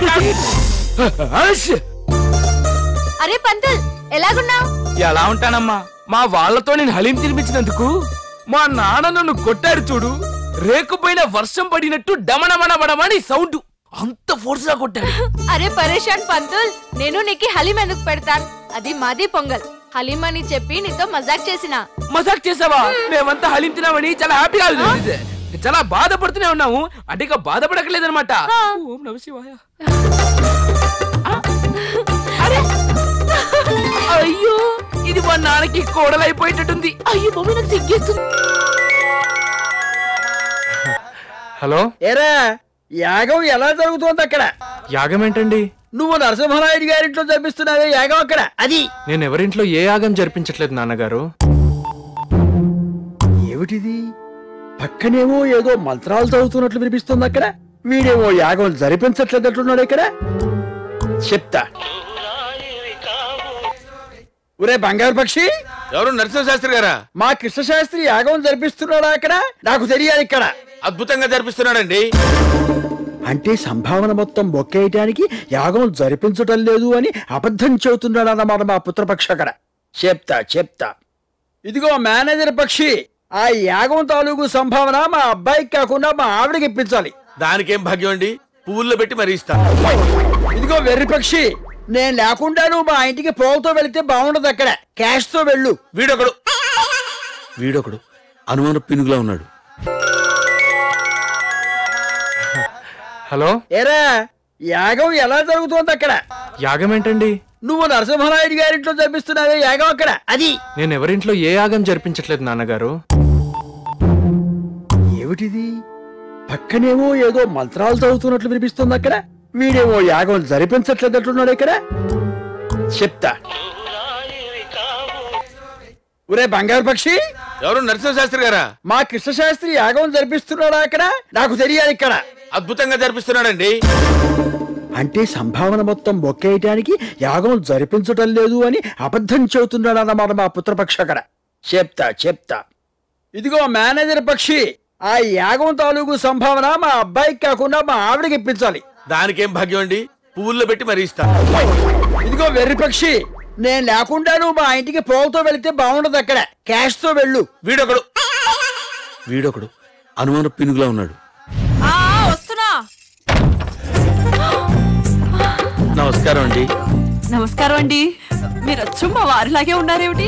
అరే పంతుల్ ఎలాగున్నావు ఎలా ఉంటానమ్మా మా వాళ్ళతో నేను హలీం తినిపించినందుకు మా నాన్న నన్ను కొట్టాడు చూడు రేకుపైన వర్షం పడినట్టు డమణమణమణమని సౌండ్ అంత ఫోర్స్ గా కొట్టాడు అరే పరేషాన్ పంతుల్ నేను నీకు హలీం ఎందుకు పెడతాను అది మాది పొంగల్ హలీం అని చెప్పి నీతో మజాక్ చేసిన మజాక్ చేసావా మేమంతా హలీం తినామని చాలా హ్యాపీగా ఉంది. చాలా బాధపడుతూనే ఉన్నాము అంటే ఇక బాధపడకలేదన్నమాట ఓం నమ శివాయ అయ్యో ఇది మా నాన్నకి కోడలైపోయేటట్టుంది అయ్యో మమ్మీ నాకు సిగ్గేస్తుంది హలో ఏరా యాగం ఎలా జరుగుతోంది అక్కడ యాగం ఏంటండి నువ్వు నరసింహనాయుడు గారింట్లో జరిపిస్తున్నావే యాగం అక్కడ అది నేను ఎవరింట్లో ఏ యాగం జరిపించట్లేదు నాన్నగారు ఏమిటిది పక్కనేమో ఏదో మంత్రాలు చదువుతున్నట్లు వినిపిస్తుంది అక్కడ వీడేమో యాగం జరిపించట్లేదట్లున్నాడు ఇక్కడ చెప్తా ఒరే బంగారు పక్షి ఎవరు నరసింహ శాస్త్రి గారా మా కృష్ణశాస్త్రి యాగం జరిపిస్తున్నాడా అక్కడ నాకు తెలియాలి ఇక్కడ అద్భుతంగా జరిపిస్తున్నాడండి అంటే సంభావన మొత్తం మొక్కేయటానికి యాగం జరిపించటం లేదు అని అబద్ధం చెబుతున్నాడు అన్నమాట మా పుత్రపక్ష అక్కడ చెప్తా చెప్తా ఇదిగో మేనేజర్ పక్షి ఆ యాగం తాలూకు సంభావన మా అబ్బాయికి కాకుండా మా ఆవిడకి ఇప్పించాలి దానికేం భాగ్యం అండి పువ్వుల్లో పెట్టి మరీ ఇస్తా ఇదిగో వెర్రి పక్షి నేను లేకుండా నువ్వు మా ఇంటికి పోలతో వెళితే బాగుండదు అక్కడ క్యాష్ తో వెళ్ళు వీడొకడు వీడొకడు అనుమాన పినుగులా ఉన్నాడు హలో ఏరా యాగం ఎలా జరుగుతోంది అక్కడ యాగం ఏంటండి నువ్వు నరసింహనాయుడు గారింట్లో జరిపిస్తున్నావే యాగం అక్కడ అది నేను ఎవరింట్లో ఏ యాగం జరిపించట్లేదు నాన్నగారు ఏమిటిది పక్కనేమో ఏదో మంత్రాలు చదువుతున్నట్లు వినిపిస్తుంది అక్కడ వీడేమో యాగం జరిపించట్లేదట్లున్నాడు ఇక్కడ చెప్తా ఒరే బంగారు పక్షి ఎవరు నరసింహ శాస్త్రి గారా మా కృష్ణశాస్త్రి యాగం జరిపిస్తున్నాడా అక్కడ నాకు తెలియాలి ఇక్కడ అద్భుతంగా జరిపిస్తున్నాడండి అంటే సంభావన మొత్తం మొక్కేయటానికి యాగం జరిపించటం లేదు అని అబద్ధం చెబుతున్నాడు అన్నమాట మా పుత్రపక్ష అక్కడ చెప్తా చెప్తా ఇదిగో మేనేజర్ పక్షి ఆ యాగం తాలూకు సంభావన మా అబ్బాయికి కాకుండా మా ఆవిడకి ఇప్పించాలి దానికేం భాగ్యం అండి పువ్వుల్లో పెట్టి మరీ ఇస్తా ఇదిగో వెర్రి పక్షి నేను లేకుండా నువ్వు మా ఇంటికి పోలతో వెళితే బాగుండదు అక్కడ క్యాష్ తో వెళ్ళు వీడొకడు వీడొకడు అనుమాన పినుగులా ఉన్నాడు వస్తున్నా నమస్కారం అండి నమస్కారం అండి మీరు వచ్చు మా వారిలాగే ఉన్నారేమిటి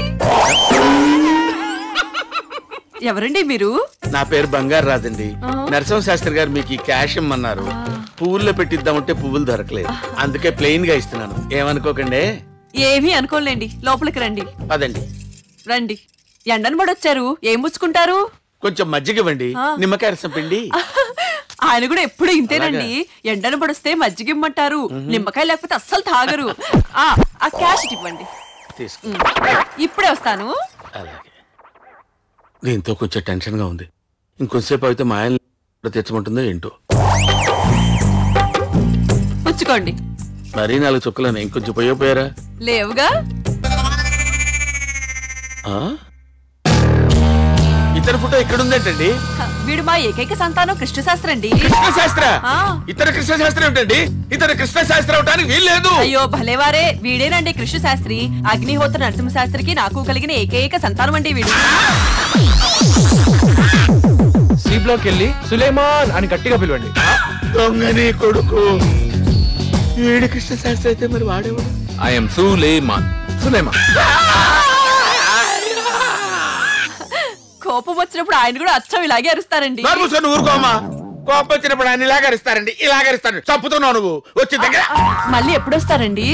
ఎవరండి మీరు నా పేరు బంగారు రాదండి ఆ. నరసింహ శాస్త్రి గారు మీకు ఈ క్యాష్ ఇమ్మన్నారు పువ్వుల్లో పెట్టిద్దామంటే పువ్వులు దొరకలేదు అందుకే ప్లెయిన్ గా ఇస్తున్నాను ఏమనుకోకండి ఏమీ అనుకోలేండి లోపలికి రండి పదండి రండి ఎండను పడొచ్చారు ఏం పుచ్చుకుంటారు కొంచెం మజ్జిగ ఇవ్వండి ఆ. నిమ్మకాయ రసం పిండి ఆయన కూడా ఎప్పుడు ఇంతేనండి ఎండను పడిస్తే మజ్జిగ ఇమ్మంటారు నిమ్మకాయ లేకపోతే అస్సలు తాగరు ఆ ఆ క్యాష్ ఇటు ఇవ్వండి తీసుకో ఉమ్. ఇప్పుడే వస్తాను అలాగే దీంతో కొంచెం టెన్షన్ గా ఉంది ఇంకొంతసేపు అయితే మా ఆయన తెచ్చమంటుందో ఏంటో పుచ్చుకోండి మరీ నాలుగు చుక్కలని ఇంకొంచెం పోయిపోయారా లేవుగా ఇతర ఫోటో ఇక్కడ ఉందేంటండి వీడు మా ఏకైక సంతానం కృష్ణశాస్త్రి అండి కృష్ణ శాస్త్ర ఆ. ఇతర కృష్ణ శాస్త్రి ఏంటండి ఇతర కృష్ణ శాస్త్రి అవటానికి వీల్లేదు అయ్యో భలేవారే వీడేనండి కృష్ణ శాస్త్రి అగ్నిహోత్ర నరసింహ శాస్త్రికి నాకు కలిగిన ఏకైక సంతానం అండి వీడు సి బ్లాక్ వెళ్ళి సులేమాన్ అని గట్టిగా పిలవండి దొంగని కొడుకు వీడి కృష్ణ శాస్త్రి అయితే మరి వాడేవాడు ఐఎమ్ సులేమాన్ సులేమాన్ కోపం వచ్చినప్పుడు ఆయన కూడా అచ్చం ఇలాగే అరుస్తారండి నోరు మూసుకొని ఊరుకోమా కోపం వచ్చినప్పుడు ఆయన ఇలాగరిస్తారండి ఇలాగరిస్తారండి చంపుతున్నావు నువ్వు వచ్చి దగ్గర మళ్ళీ ఎప్పుడు వస్తారండి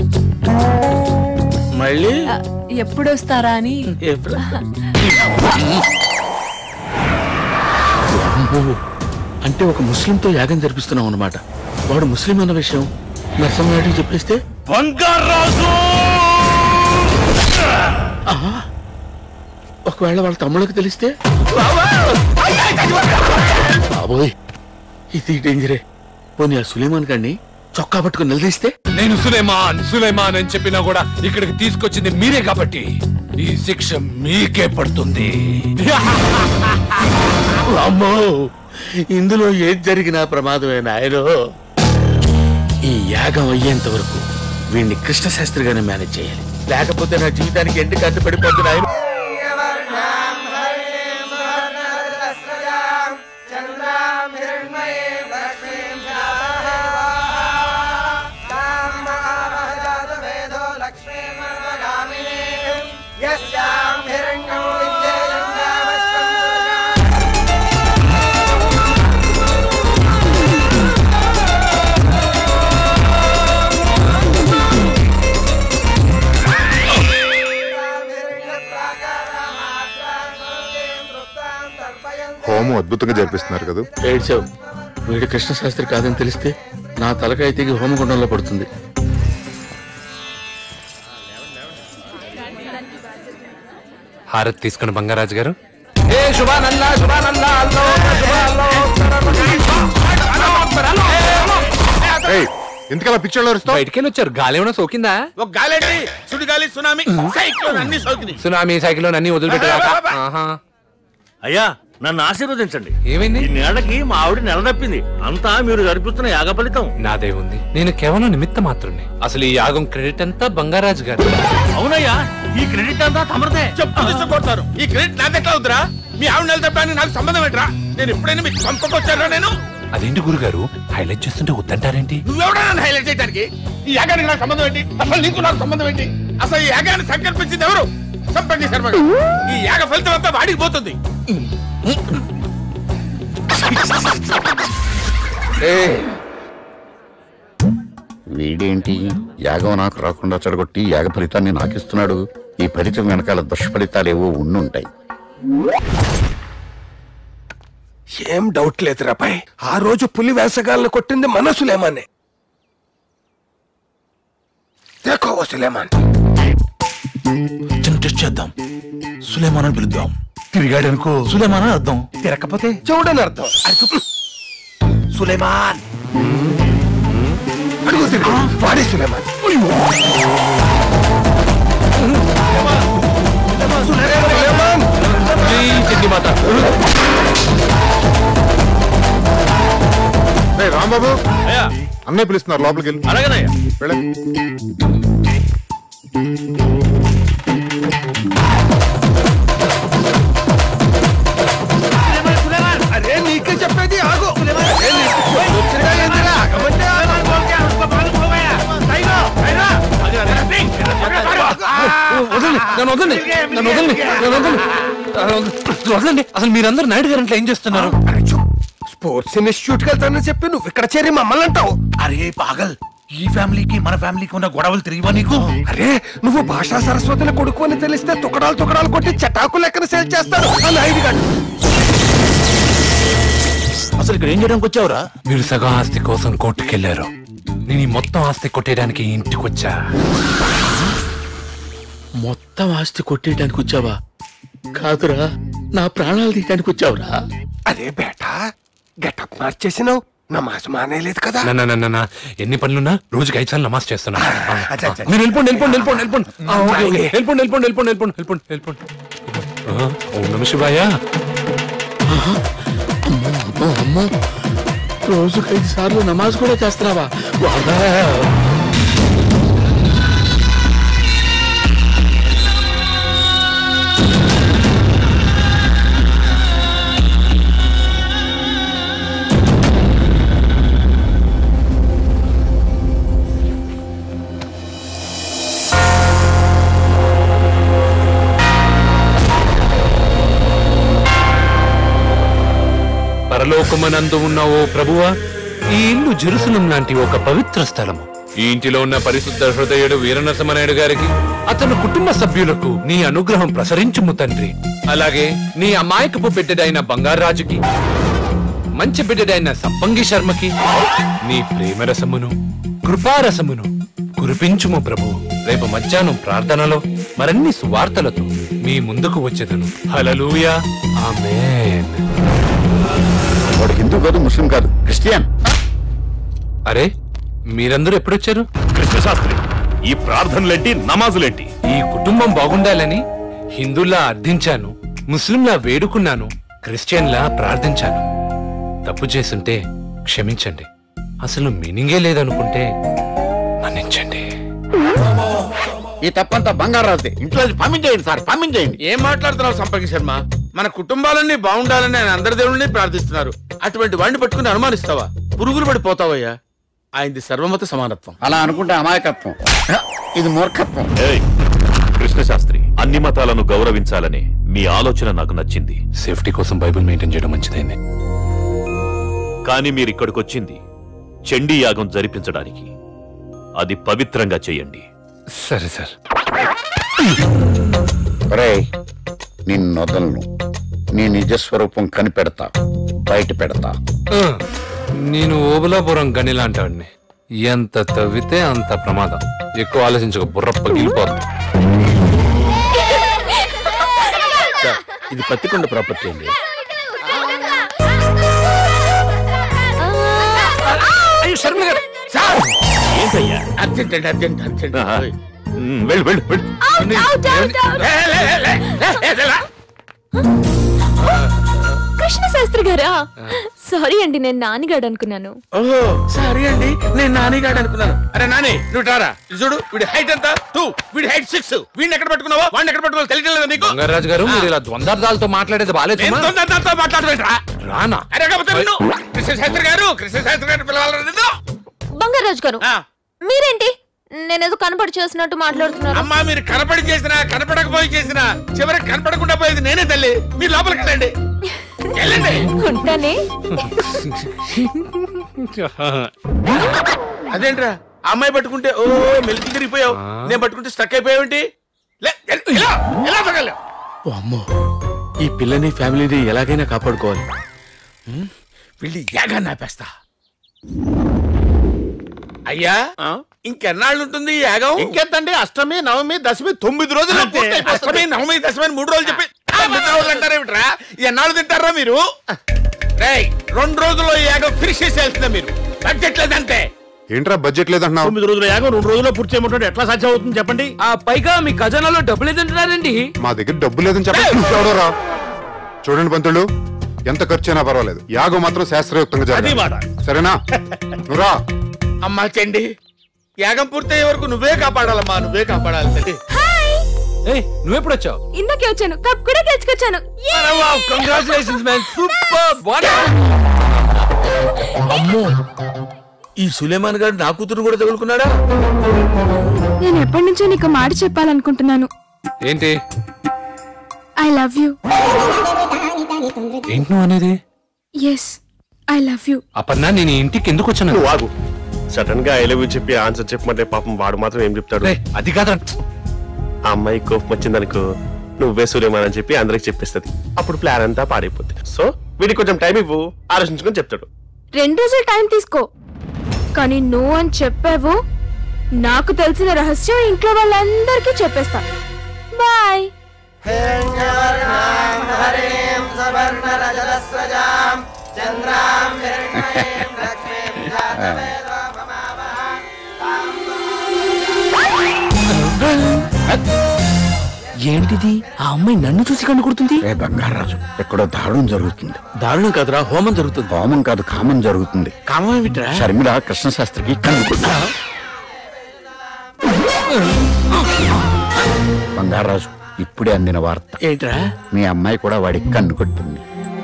మళ్ళీ ఆ, ఎప్పుడు వస్తారా అని అమ్మో. అంటే ఒక ముస్లింతో యాగం జరిపిస్తున్నాం అన్నమాట వాడు ముస్లిం అన్న విషయం నరసింహారెడ్డికి చెప్పేస్తే బంగారాజు ఆహా. ఒకవేళ వాళ్ళ తమ్ముళ్ళకి తెలిస్తే బాబోయ్ ఇది డేంజరే పోనీ ఆ సులేమాన్ గారిని చొక్కా పట్టుకుని నిలదీస్తే నేను సులేమాన్ సులేమాన్ అని చెప్పినా కూడా ఇక్కడికి తీసుకొచ్చింది మీరే కాబట్టి ఈ శిక్ష మీకే పడుతుంది అమ్మో ఇందులో ఏది జరిగినా ప్రమాదమే నాయనో ఈ యాగం అయ్యేంత వరకు వీడిని కృష్ణ శాస్త్రిగానే మేనేజ్ చేయాలి లేకపోతే నా జీవితానికి ఎండి కట్టు పడిపోతుంది ఆయన హోమం అద్భుతంగా జరిపిస్తున్నారు కదా ఏడ్చావు వీడు కృష్ణ శాస్త్రి కాదని తెలిస్తే నా తలకాయ తెగి హోమగుండంలో పడుతుంది హారత్ తీసుకుని బంగారాజు గారు ఏ శుభానంద శుభానంద అల్లో ఎందుకలా పిక్చర్లో బయటికి వచ్చారు గాలి ఏమైనా సోకిందా ఒక గాలేంటి సుడిగాలి సునామీ సైక్లోన్ అన్ని సోకినాయి సునామీ సైకిల్ అన్ని వదిలిపెట్టారా ఆహా అయ్యా నన్ను ఆశీర్వదించండి ఏమైంది ఈ నేలకి మా ఆవిడ నెల తప్పింది అంతా మీరు జరిపిస్తున్న యాగ ఫలితం నాదే ఉంది నేను కేవలం నిమిత్త మాత్రమే అసలు ఈ యాగం క్రెడిట్ అంతా బంగారాజు గారు అవునయ్యా ఈ క్రెడిట్ అంతా తమరదే చెప్పు తీసుకొడతారు ఈ క్రెడిట్ నాది ఎట్లా అవుతురా మీ ఆవిడ నెల తప్పడానికి నాకు సంబంధం ఏంట్రా నేను ఎప్పుడైనా మీకు పంపకొచ్చారా నేను అదేంటి గురుగారు హైలైట్ చేస్తుంటే వద్దంటారేంటి నువ్వెవడా నన్ను హైలైట్ చేయడానికి ఈ యాగానికి నాకు సంబంధం ఏంటి అసలు నీకు నాకు సంబంధం ఏంటి అసలు ఈ యాగాన్ని సంకల్పించింది ఎవరు సంపంగి శర్మ గారు. ఈ యాగ ఫలితం అంతా వాడికి పోతుంది వీడేంటి యాగం నాకు రాకుండా చెడగొట్టి యాగ ఫలితాన్ని నాకిస్తున్నాడు ఈ ఫలితం వెనకాల దుష్ఫలితాలేవో ఉండుంటాయి ఏం డౌట్ లేదురా పై ఆ రోజు పులి వేసగాళ్ళని కొట్టింది మన సులేమానే దేఖో ఓ సులేమాన్ చిన్న టెస్ట్ చేద్దాం సులేమాన్ అని పిలుద్దాం తిరిగాడు అనుకో సులేమాన్ అని అర్థం తిరగకపోతే చూడని అర్థం అది చెప్పు. సులేమాన్ అడుగు తిరుగు వాడే సులేమాన్ సులేమాన్ రేయ్, రాంబాబు అన్నయ్య పిలుస్తున్నారు లోపలికి వెళ్ళి అలాగేనయ్యా వెళ్ళండి అరే నీకే చెప్పేది ఆగు అరే, నీకు వచ్చినగా ఏందిరా? ఆగమంటే ఆగు. వదలండి నన్ను వదలండి నన్ను వదలండి నన్ను వదలండి నన్ను వదలండి. వదలండి అసలు మీరందరూ నాయుడు గారు ఇంట్లో ఏం చేస్తున్నారు స్పోర్ట్స్ ఇన్స్టిట్యూట్ కి వెళ్తానని చెప్పి నువ్వు ఇక్కడ చేరి మమ్మల్ని అంటావు అరే పాగల్ ఈ ఫ్యామిలీకి మన ఫ్యామిలీకి ఉన్న గొడవలు తెలియవా నీకు అరే నువ్వు భాషా సరస్వతిని కొడుకు అని తెలిస్తే తుకడాలు తుకడాలు కొట్టి చటాకు లెక్కన సేల్ చేస్తాడు ఆ నాయుడు గారు అసలు ఇక్కడ ఏం చేయడానికి వచ్చావురా మీరు సగం ఆస్తి కోసం కోర్టుకెళ్లారు నేను ఈ మొత్తం ఆస్తి కొట్టేయడానికి ఇంటికి వచ్చా మొత్తం ఆస్తి కొట్టేయడానికి వచ్చావా కాదురా నా ప్రాణాలు తీయడానికి వచ్చావురా అరే బేటా గెటప్ మార్చేసినావు నమాజ్ మానేలేదు కదా నా, నా, నా, నా, నా. ఎన్ని పనులున్నా రోజుకి ఐదు సార్లు నమాజ్ చేస్తున్నా ఆ, ఆ. మీరు వెళ్ళిపోండి వెళ్ళిపోండి వెళ్ళిపోండి వెళ్ళిపోండి ఆ, ఓకే, ఓకే. వెళ్ళిపోండి వెళ్ళిపోండి వెళ్ళిపోండి వెళ్ళిపోండి వెళ్ళిపోండి వెళ్ళిపోండి ఆ, ఓం నమ శివాయ అమ్మో అమ్మో రోజుకి ఐదు సార్లు నమాజ్ కూడా చేస్తున్నావా వాడా పరలోకమనందు ఉన్న ఓ ప్రభువా ఈ ఇల్లు జెరూసలం లాంటి ఒక పవిత్ర స్థలము ఈ ఇంటిలో ఉన్న పరిశుద్ధ హృదయుడు వీరనరసింహనాయుడు గారికి అతని కుటుంబ సభ్యులకు నీ అనుగ్రహం ప్రసరించుము తండ్రి అలాగే నీ అమాయకపు బిడ్డడైన బంగారాజుకి మంచి బిడ్డడైన సప్పంగి శర్మకి నీ ప్రేమరసమును కృపారసమును కురిపించుము ప్రభు రేపు మధ్యాహ్నం ప్రార్థనలో మరన్ని సువార్తలతో మీ ముందుకు వచ్చేదను హలలుయా ఆమేన్ వాడు హిందూ కాదు ముస్లిం కాదు క్రిస్టియన్ అరే మీరందరూ ఎప్పుడొచ్చారు కృష్ణశాస్త్రి ఈ ప్రార్థనలేంటి నమాజులేంటి ఈ కుటుంబం బాగుండాలని హిందూలా అర్థించాను ముస్లింలా వేడుకున్నాను క్రిస్టియన్లా ప్రార్థించాను తప్పు చేస్తుంటే క్షమించండి అసలు మీనింగే లేదనుకుంటే మన్నించండి ఈ తప్పంతా బంగారాజుదే ఇంట్లో పంపించేయండి సార్ పంపించేయండి ఏం మాట్లాడుతున్నావు సంపంగి శర్మ మన కుటుంబాలన్నీ బాగుండాలని ఆయన అందరి దేవుళ్ళని ప్రార్థిస్తున్నారు అటువంటి వాడిని పట్టుకుని అనుమానిస్తావా పురుగులు పడిపోతావయ్యా ఆయనది సర్వమత సమానత్వం అలా అనుకుంటే అమాయకత్వం ఇది మూర్ఖత్వం ఏయ్, కృష్ణశాస్త్రి అన్ని మతాలను గౌరవించాలనే మీ ఆలోచన నాకు నచ్చింది సేఫ్టీ కోసం బైబిల్ మెయింటైన్ చేయడం మంచిదైంది కానీ మీరు ఇక్కడికొచ్చింది చండీ యాగం జరిపించడానికి అది పవిత్రంగా చేయండి సరే సార్ రే నిన్ను వదలను నీ నిజస్వరూపం కనిపెడతా బయట పెడతా ఆ, నేను ఓబులాపురం గనిలాంటాడిని ఎంత తవ్వితే అంత ప్రమాదం ఎక్కువ ఆలోచించక బుర్ర పగిలిపోతుంది ఇది పత్తికొండ ప్రాపర్టీ అండి ఏంటయ్యా అర్జెంట్ అండి అర్జెంట్ అర్జెంట్ ఉమ్, వెళ్ళు వెళ్ళు వెళ్ళు కృష్ణ శాస్త్రి గారా సారీ అండి నేను నానిగాడు అనుకున్నాను ఓహో సారీ అండి నేను నానిగాడు అనుకున్నాను అరే నాని నువ్వు రారా ఇది చూడు వీడి హైట్ ఎంత టూ వీడి హైట్ సిక్స్ వీడిని ఎక్కడ పట్టుకున్నావా వాడిని ఎక్కడ పట్టుకోవాలి తెలియట్లేదు నీకు బంగారాజు గారు మీరు ఇలా ద్వంద్వార్థాలతో మాట్లాడేది బాలేదు నేను సుమా. తొందరతో మాట్లాడవేంట్రా రానా అరే కాకపోతే విను కృష్ణ శాస్త్రి గారు కృష్ణ శాస్త్రి గారు పిలవాలని నిన్ను బంగారాజు గారు మీరేంటి నేనేదో కనపడి చేసినట్టు మాట్లాడుతున్నారు అమ్మా మీరు కనపడి చేసినా కనపడకపోయి చేసినా చివరికి కనపడకుండా పోయేది నేనే తల్లి మీరు లోపలికి వెళ్ళండి వెళ్ళండి ఉంటానే అదేంట్రా ఆ అమ్మాయి పట్టుకుంటే ఓ మెలికి తిరిగిపోయావు నేను పట్టుకుంటే స్టక్ అయిపోయావేంటి లే, ఎల్- ఇలా, ఇలా తగలు. ఓ అమ్మో ఈ పిల్లని ఫ్యామిలీని ఎలాగైనా కాపాడుకోవాలి హ్మ్? వీళ్ళి యాగాన్ని ఆపేస్తా అయ్యా ఇంకెన్నాళ్ళు ఉంటుంది ఈ యాగం ఇంకెంతండి అష్టమి నవమి దశమి తొమ్మిది రోజులు అంతే. అష్టమి నవమి దశమి అని మూడు రోజులు చెప్పి తొమ్మిది రోజులు అంటారేమిట్రా ఎన్నాళ్ళు తింటారా మీరు రేయ్ రెండు రోజుల్లో ఈ యాగం ఫినిష్ చేసేయాల్సిందే మీరు బడ్జెట్ లేదంటే ఏంట్రా బడ్జెట్ లేదంటున్నావు తొమ్మిది రోజుల యాగం రెండు రోజుల్లో పూర్తి చేయమంటే ఎట్లా సాధ్యం అవుతుంది చెప్పండి ఆ పైగా మీ ఖజానాలో డబ్బులు ఏదంటున్నారండి మా దగ్గర డబ్బు లేదని చెప్పండి చూడరా చూడండి పంతులు ఎంత ఖర్చు అయినా పర్వాలేదు యాగం మాత్రం శాస్త్రయుక్తంగా అది మాట. జరగాలి సరేనా నువ్వురా అమ్మా చెండి యాగం పూర్తయ్యే వరకు నువ్వే కాపాడాలమ్మా నువ్వే కాపాడాలి తల్లి నువ్వెప్పుడు వచ్చావు ఇందాకే వచ్చాను కప్ కూడా తెచ్చుకొచ్చాను కంగ్రాచులేషన్స్ మ్యాన్ సూపర్ అమ్మో ఈ సులేమాన్ గారు నా కూతురు కూడా తగులుకున్నాడా నేను ఎప్పటి నుంచో నీకు మాట చెప్పాలనుకుంటున్నాను ఏంటి ఐ లవ్ యూ ఏంటి నువ్వు అనేది yes I love you Aparna నేను ఈ ఇంటికి ఎందుకు వచ్చాను నువ్వు ఆగు సడన్ గా ఐ లవ్ యూ చెప్పి ఆన్సర్ చెప్పమంటే పాపం వాడు మాత్రం ఏం చెప్తాడు అది కాదా ఆ అమ్మాయి కోపం వచ్చిందనుకో నువ్వే సూర్యమాన్ అని చెప్పి అందరికి చెప్పేస్తుంది అప్పుడు ప్లాన్ అంతా పాడైపోతుంది సో వీడికి కొంచెం టైం ఇవ్వు ఆలోచించుకొని చెప్తాడు రెండు రోజులు టైం తీసుకో కానీ నువ్వు అని చెప్పావు నాకు తెలిసిన రహస్యం ఇంట్లో వాళ్ళందరికీ చెప్పేస్తా బాయ్ హరేం సవర్ణ రజలస్వజాం ఏంటిది ఆ అమ్మాయి నన్ను చూసి కన్ను కొడుతుంది ఏ బంగారాజు ఎక్కడో దారుణం జరుగుతుంది దారుణం కాదురా హోమం జరుగుతుంది హోమం కాదు కామం జరుగుతుంది కామం ఏమిట్రా షర్మిల కృష్ణశాస్త్రికి కన్ను బంగారాజు ఇప్పుడే అందిన వార్త ఏంట్రా మీ అమ్మాయి కూడా వాడికి కన్ను కొట్టింది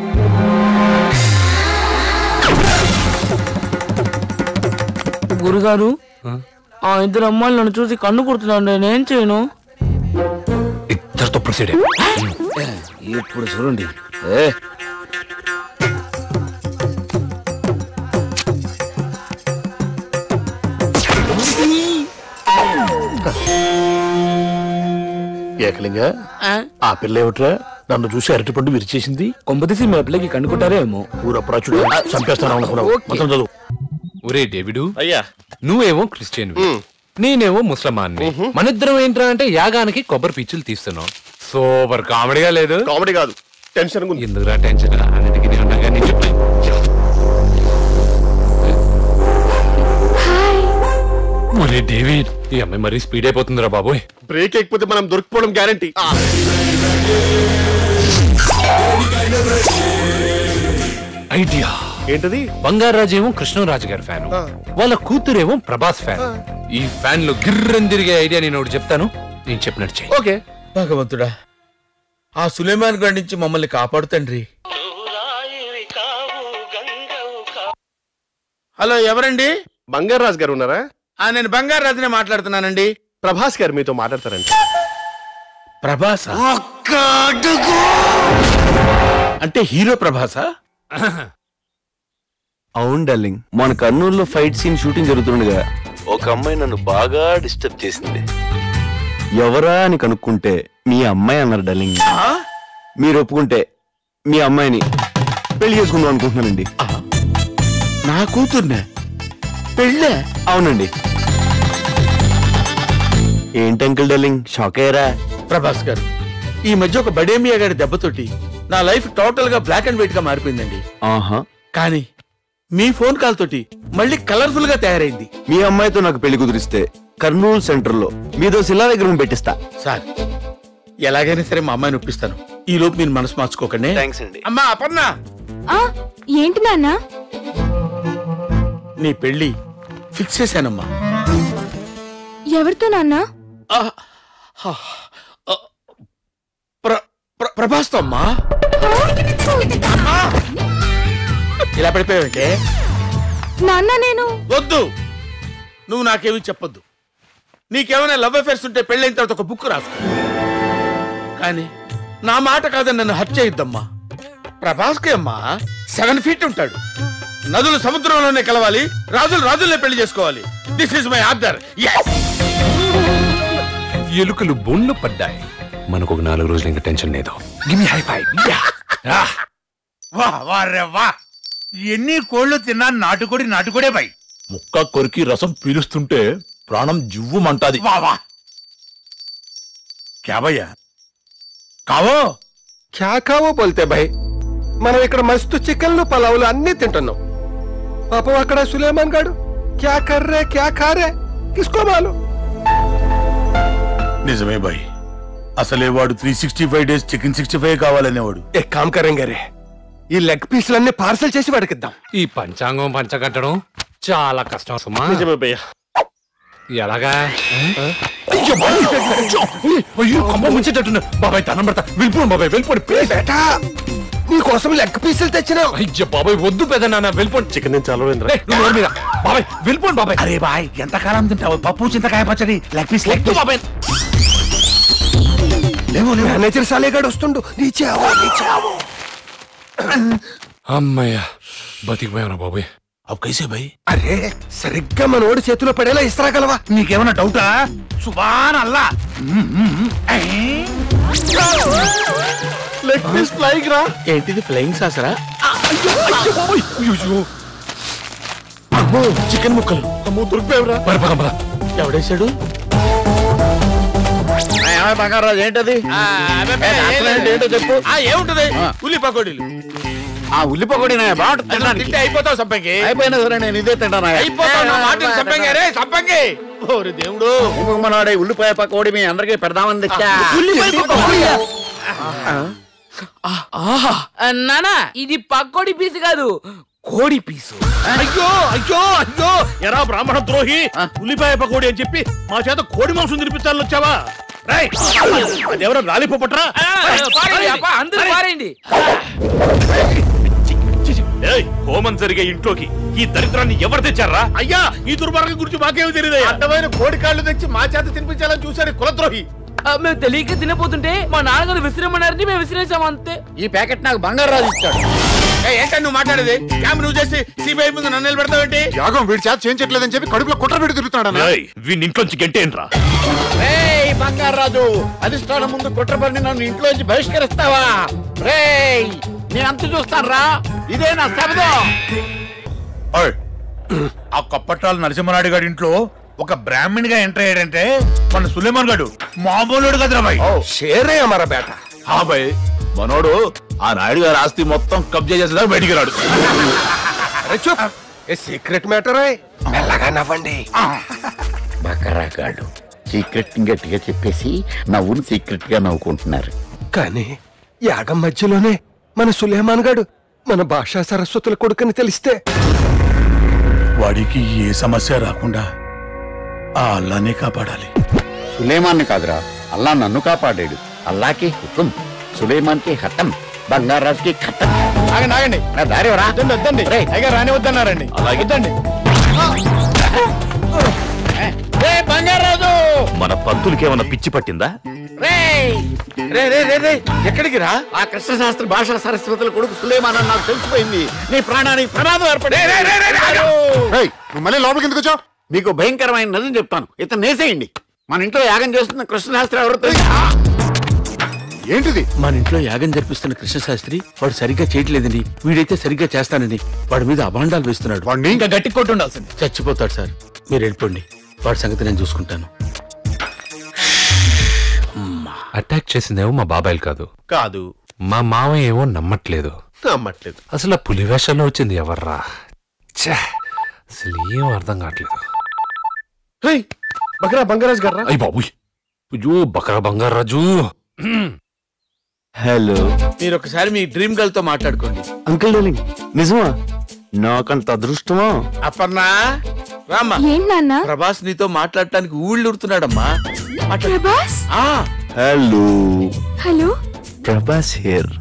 గురుగారు ఆ ఇద్దరు అమ్మాయిలు నన్ను చూసి కన్ను కొడుతున్నాను నేనేం చేయను ఇద్దరితో ప్రొసీడ్ ఇప్పుడు చూడండి ఏ ఏకలింగా ఆ పిల్ల ఏమిట్రా నన్ను చూసి అరటిపండు విరిచేసింది కొంపదీసి మీ పిల్లకి కన్ను కొట్టారేమో ఊరప్రాచుడు చంపేస్తాను అనుకున్నావు మొత్తం చదువు ఒరే డేవిడు అయ్యా నువ్వేమో క్రిస్టియన్ నేనేమో ముసలమాన్ని మన ఇద్దరం ఏంట్రా అంటే యాగానికి కొబ్బరి పీచులు తీస్తున్నాం సూపర్ కామెడీగా లేదు కామెడీ కాదు టెన్షన్ ఎందుకురా టెన్షన్ అన్నిటికీ నేను ఉన్నాగా నేను చెప్పాను ఒరే డేవిడ్ ఈ అమ్మాయి మరీ స్పీడ్ అయిపోతుందిరా బాబోయ్ బ్రేక్ ఎక్కిపోతే మనం దొరికిపోవడం గ్యారంటీ ఐడియా ఏంటది బంగారాజు ఏమో కృష్ణరాజు గారి ఫ్యాన్ వాళ్ళ కూతురేమో ప్రభాస్ ఫ్యాన్ ఈ ఫ్యాన్ లో గిర్రని తిరిగే ఐడియా నేను ఒకటి చెప్తాను నేను చెప్పినట్టు చెయ్యి ఓకే భగవంతుడా ఆ సులేమాన్ గారి నుంచి మమ్మల్ని కాపాడు తండ్రి హలో ఎవరండి బంగారాజు గారు ఉన్నారా ఆ నేను బంగారు రాజునే మాట్లాడుతున్నానండి ప్రభాస్ గారు మీతో మాట్లాడతారండి ప్రభాస అంటే హీరో ప్రభాసా అవును డార్లింగ్ మన కర్నూలులో ఫైట్ సీన్ షూటింగ్ జరుగుతుండగా ఒక అమ్మాయి నన్ను బాగా డిస్టర్బ్ చేసింది ఎవరా అని కనుక్కుంటే మీ అమ్మాయి అన్నారు డార్లింగ్ మీరు ఒప్పుకుంటే మీ అమ్మాయిని పెళ్లి చేసుకుందాం అనుకుంటున్నానండి నా కూతుర్నే పెళ్ళే అవునండి ఏంటి అంకుల్ డార్లింగ్ షాక్ అయ్యారా ప్రభాస్ గారు ఈ మధ్య ఒక బడేమియా గారి దెబ్బతోటి నా లైఫ్ టోటల్ గా బ్లాక్ అండ్ వైట్ గా మారిపోయిందండి ఆహా కానీ మీ ఫోన్ కాల్ తోటి మళ్ళీ కలర్ఫుల్ గా తయారైంది మీ అమ్మాయితో నాకు పెళ్లి కుదిరిస్తే కర్నూలు సెంటర్ లో మీదో శిలా విగ్రహం పెట్టిస్తా సార్ ఎలాగైనా సరే మా అమ్మాయిని ఒప్పిస్తాను ఈ లోపు మీరు మనసు మార్చుకోకండి థ్యాంక్స్ అండి అమ్మా అపర్ణ ఆ ఏంటి నాన్న నీ పెళ్లి ఫిక్స్ చేశానమ్మా ఎవరితో నాన్న ప్ర- ప్ర- ప్రభాస్తో అమ్మా అమ్మా! ఇలా పడిపోయావంటే నాన్న నేను వద్దు నువ్వు నాకేమీ చెప్పొద్దు నీకేమైనా లవ్ అఫేర్స్ ఉంటే పెళ్ళైన తర్వాత ఒక బుక్ రాసుకో కానీ నా మాట కాదని నన్ను హత్య చేయొద్దమ్మా ప్రభాస్కి అమ్మా సెవెన్ ఫీట్ ఉంటాడు నదులు సముద్రంలోనే కలవాలి రాజులు రాజులనే పెళ్లి చేసుకోవాలి దిస్ ఇస్ మై ఆర్డర్ ఎలుకలు బొండ్లు పడ్డాయి మనకు ఒక నాలుగు రోజులు ఇంకా టెన్షన్ లేదు గివ్ హై ఫైవ్ వా వా రే వా ఎన్ని కోళ్లు తిన్నా నాటుకోడి నాటుకోడే బై ముక్క కొరికి రసం పీలుస్తుంటే ప్రాణం జివ్వుమంటాది వా వా క్యా భయ్యా కావో క్యా కావో బోల్తే భాయ్ మనం ఇక్కడ మస్తు చికెన్లు పలావులు అన్ని తింటున్నాం పాపం అక్కడ సులేమాన్ గాడు క్యా కర్రే క్యా ఖారే కిస్కో మాలు నిజమే బాయ్ అసలే వాడు three sixty five days chicken sixty five కావాలనేవాడు ఏ కామ్ కరేంగే రే ఈ లెగ్ పీసులన్నీ పార్సల్ చేసి వాడికిద్దాం ఈ పంచాంగం పంచగట్టడం చాలా కష్టం సుమా నిజమే భయ్యా ఎలాగా అయ్యో బాబాయ్, అయ్యో, అయ్యో కమ్మ ముంచేటట్టున్నా బాబాయ్ తనం పెడతా వెళ్ళిపోండి బాబాయ్ వెళ్ళిపోండి ప్లీజ్ బేటా నీ కోసం లెగ్ పీసులు తెచ్చినాం అయ్యో బాబాయ్ వద్దు పెద్ద నాన్న వెళ్ళిపోండి చికెన్ నేను చాలా ఏయ్, నువ్వు నోరు మీద బాబాయ్ వెళ్ళిపోండి బాబాయ్ అరే బాయ్ ఎంతకాలం తింటావు పప్పు చింతకాయ పచ్చడి లెగ్ పీస్ లెగ్ వద్దు బాబాయ్ లేవో లేవో మేనేజర్ సాలేగాడు వస్తుండు నీచే ఆవో నీచే ఆవో అమ్మయ్యా బతికిపోయాను బాబాయ్ అవ్ కైసే భాయ్ అరే సరిగ్గా మనోడి చేతిలో పడేలా ఇస్త్రాగలవా నీకేమైనా డౌటా సుబాన్ అల్లా లెగ్ పీస్ ఫ్లైంగ్ రా ఏంటిది ఫ్లయింగ్ సాసరా అమ్మో చికెన్ ముక్కలు అమ్మో దొరికిపోయావురా ఎవడేశాడు బంగారాజు ఏంటది ఏంటో చెప్పు ఏముంటది ఉల్లి పకోడీలు ఆ ఉల్లిపకొడినా బాగుంటుంది తినడానికి. తింటే అయిపోతావు సంపంగి అయిపోయినా సరే నేను ఇదే తింటాను అయిపోతావు నా మాట సంపంగి రే సంపంగి ఓరి దేవుడు మనవాడే ఉల్లిపాయ పకోడి మీ అందరికీ పెడదామని తెచ్చా ఆహా నానా ఇది పక్కోడి పీసు కాదు కోడి పీసు అయ్యో అయ్యో అయ్యో ఎరా బ్రాహ్మణ ద్రోహి ఉల్లిపాయ పకోడి అని చెప్పి మా చేత కోడి మాంసం తినిపించాలని వచ్చావా రేయ్, అదెవరో లాలిపోపట్రా పారేయండి, అప్ప, అందరూ పారేయండి ఏయ్, హోమం జరిగే ఇంట్లోకి ఈ దరిద్రాన్ని ఎవరు తెచ్చారా అయ్యా ఈ దుర్మార్గం గురించి మాకేమీ తెలియదు అడ్డమైన కోడి కాళ్ళు తెచ్చి మా చేత తినిపించాలని చూశాడు కులద్రోహి ఆ, మేము తెలియక తినపోతుంటే మా నాన్నగారు విసిరమన్నారని మేము విసిరేసాం అంతే ఈ ప్యాకెట్ నాకు బంగారు రాజు ఇచ్చాడు ఏంటని నువ్వు మాట్లాడేది క్యామ్ నువ్వు చేసి సిబిఐ ముందు నన్ను నిలబెడతావేంటి యాగం వీడి చేత చేయించట్లేదని చెప్పి కడుపులో కుట్ర పెట్టి తిరుగుతున్నాడు ఏయ్, వీడిని ఇంట్లోంచి గంటేంట్రా రేయ్ బంగారాజు అధిష్టానం ముందు కుట్రపడి నన్ను ఇంట్లోంచి బహిష్కరిస్తావా రేయ్ నేను అంత చూస్తాను రా ఇదే నా శబ్దం ఓయ్, ఆ కొప్పట్టాల నరసింహనాయుడు గారి ఇంట్లో ఒక బ్రాహ్మణిగా ఎంటర్ అయ్యాడంటే మన సులేమాన్ గాడు మామూలుడు కదరా బాయ్ షేరే అమర బేట బాయ్ మనోడు ఆ నాయుడు గారి ఆస్తి మొత్తం కబ్జా చేసేదాకా బయటికి రాడు అరే చూప్ ఏ సీక్రెట్ మ్యాటర్ మెల్లగా నవ్వండి బకరాగాడు సీక్రెట్ గట్టిగా చెప్పేసి నవ్వును సీక్రెట్ గా నవ్వుకుంటున్నారు కానీ యాగం మధ్యలోనే మన సులేమాన్ గాడు మన భాషా సరస్వతుల కొడుకని తెలిస్తే వాడికి ఏ సమస్య రాకుండా ఆ అల్లానే కాపాడాలి సులేమాన్ని కాదురా అల్లా నన్ను కాపాడాడు అల్లాకి హుకుం సులేమాన్ కి హతం బంగారాజుకి ఖతం ఆగండి ఆగండి నా దారి ఎవరా? వద్దండి వద్దండి రేయ్. అయ్యా రాని వద్దన్నారండి వద్దండి రే బంగారాజు మన పంతులకి ఏమన్నా పిచ్చి పట్టిందా రేయ్ రే రే రే రే ఎక్కడికి రా ఆ కృష్ణశాస్త్రి భాషా సరస్వతుల కొడుకు సులేమాన్ అని నాకు తెలిసిపోయింది నీ ప్రాణానికి ప్రమాదం ఏర్పడి నువ్వు మళ్ళీ లోపలికి ఎందుకు వచ్చావు మీకు భయంకరమైన నిజం చెప్తాను ఇతను నేసేయండి మన ఇంట్లో యాగం చేస్తున్న కృష్ణశాస్త్రి ఎవరు తెలుసా? ఏంటిది మన ఇంట్లో యాగం జరిపిస్తున్న కృష్ణశాస్త్రి వాడు సరిగ్గా చేయట్లేదని వీడైతే సరిగ్గా చేస్తానని వాడి మీద అభాండాలు వేస్తున్నాడు ఇంకా గట్టి కొట్టి ఉండాల్సింది చచ్చిపోతాడు సార్ మీరు వెళ్ళిపోండి వాడి సంగతి నేను చూసుకుంటాను అటాక్ చేసిందేమో మా బాబాయిలు కాదు కాదు మా మామయ్య ఏమో నమ్మట్లేదు నమ్మట్లేదు అసలు ఆ పులి వేషంలో వచ్చింది ఎవర్రా ఛే, అసలు ఏం అర్థం కావట్లేదు బకరా బంగారాజ్ గారా అయ్యి బాబుయ్ అయ్యో బకరా బంగారాజు హలో మీరు ఒకసారి మీ డ్రీమ్ గర్ల్ తో మాట్లాడుకోండి అంకుల్ డార్లింగ్ నిజమా నాకంత అదృష్టమా అపర్ణ రామ్మా ఏంటి నాన్న ప్రభాస్ నీతో మాట్లాడటానికి ఊళ్ళు ఉడుతున్నాడమ్మా Prabhas hello hello Prabhas here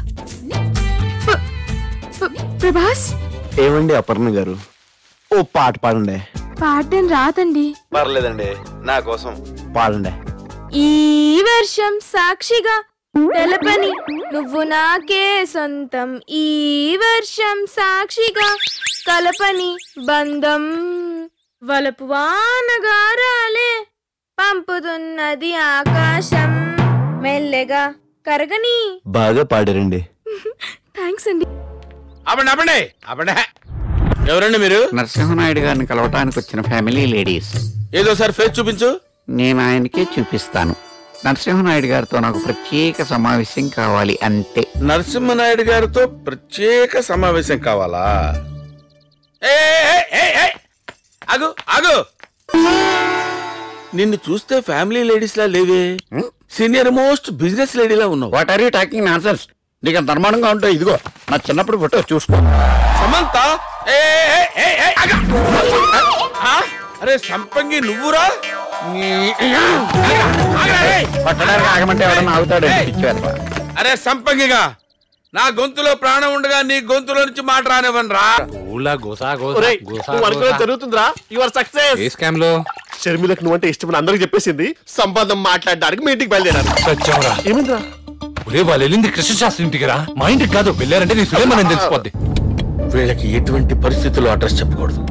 ప్ర- ప్రభాస్ ఏమండి అపర్ణ గారు ఓ పాట పాడండి పాడడం రాదండి పర్లేదండి నా కోసం పాడండి ఈ వర్షం సాక్షిగా తెలపని నువ్వు నాకే సొంతం ఈ వర్షం సాక్షిగా కలపని బంధం వలపు వానగారాలే పంపుతున్నది ఆకాశం మెల్లగా కరగని బాగా పాడారండి థ్యాంక్స్ అండి అవండి అవండి అవండి ఎవరండి మీరు నరసింహనాయుడు గారిని కలవటానికి వచ్చిన ఫ్యామిలీ లేడీస్ ఏదో సార్ ఫేస్ చూపించు నేను ఆయనకే చూపిస్తాను నరసింహనాయుడు గారితో నాకు ప్రత్యేక సమావేశం కావాలి అంతే నరసింహనాయుడు గారితో ప్రత్యేక సమావేశం కావాలా ఏ, ఏ, ఏ, ఏ, ఏ! ఆగు ఆగు నిన్ను చూస్తే ఫ్యామిలీ లేడీస్ లా లేవే సీనియర్ మోస్ట్ బిజినెస్ లేడీలా ఉన్నావు what are you talking nonsense నీకు అంత అనుమానంగా ఉంటే ఇదిగో నా చిన్నప్పుడు ఫోటో చూసుకో సమంత ఏ, ఏ, ఏ, ఏ, ఆగు! ఆ? అరే సంపంగి నువ్వురా నీ- ఆగురా, రేయ్! పట్టడానికి ఆగమంటే ఎవడన్నా ఆగుతాడు పిచ్చివారు అరే సంపంగిగా నా గొంతులో ప్రాణం ఉండగా నీ గొంతులో నుంచి మాట రానివ్వను రా ఊళ్ళా గోసా గోసా ఒరేయ్, గోసా నువ్వు అనుకున్నది గోసా. జరుగుతుందిరా యు ఆర్ సక్సెస్ ఏ స్కామ్ లో షర్మిలకు నువ్వంటే ఇష్టమని అందరికి చెప్పేసింది సంబంధం మాట్లాడడానికి మీ ఇంటికి బయలుదేరారు సత్యంరా ఏమైందిరా ఒరే వాళ్ళు వెళ్ళింది కృష్ణశాస్త్రి ఇంటికి రా మా ఇంటికి కాదు వెళ్ళారంటే నీ సులేమని తెలిసిపోద్ది వీళ్ళకి ఎటువంటి పరిస్థితుల్లో అడ్రస్ చెప్పకూడదు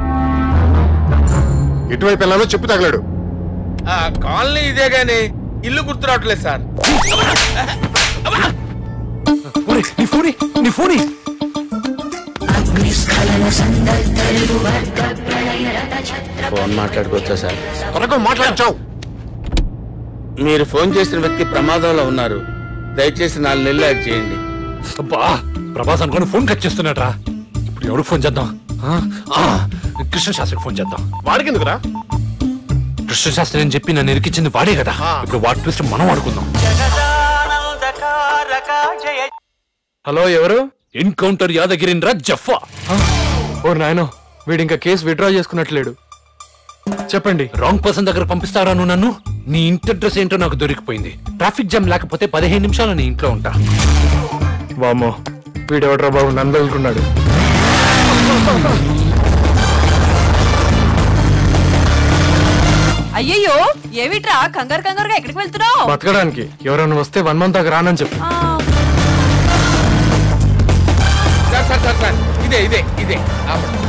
ఎటువైపు వెళ్ళాలో చెప్పు తగలాడు ఆ కాలనీ ఇదే గాని ఇల్లు గుర్తు రావట్లేదు సార్ ఒరే నీ ఫోని నీ ఫోని ఫోన్ మాట్లాడుకోవచ్చా సార్ త్వరగా మాట్లాడించావు మీరు ఫోన్ చేసిన వ్యక్తి ప్రమాదంలో ఉన్నారు దయచేసి నాలుగు నెలలు యాడ్ చేయండి అబ్బా ప్రభాస్ అనుకుని ఫోన్ కట్ చేస్తున్నాడ్రా ఇప్పుడు ఎవరు ఫోన్ చేద్దాం ఆ? ఆ, కృష్ణ శాస్త్రికి ఫోన్ చేద్దాం వాడికి ఎందుకురా కృష్ణ శాస్త్రి అని చెప్పి నన్ను ఇరికించింది వాడే కదా ఇప్పుడు వాడి ట్విస్ట్ మనం ఆడుకుందాం హలో ఎవరు ఎన్కౌంటర్ యాదగిరిన్ జఫా ఓ నాయనో వీడు ఇంకా కేసు విత్డ్రా చేసుకున్నట్లేడు చెప్పండి రాంగ్ పర్సన్ దగ్గర పంపిస్తారా నువ్వు నన్ను నీ ఇంటి అడ్రస్ ఏంటో నాకు దొరికిపోయింది ట్రాఫిక్ జామ్ లేకపోతే పదిహేను నిమిషాలు నీ ఇంట్లో ఉంటా వామ్మో వీడెవడ్రా బాబు నన్ను వదులుకున్నాడు అయ్యయ్యో ఏమిట్రా కంగారు కంగారుగా ఎక్కడికి వెళ్తున్నావు బతకడానికి ఎవరైనా వస్తే వన్ మంత్ దాకా రానని చెప్పు సార్ సార్ సార్ సార్ ఇదే ఇదే ఇదే ఆపండి.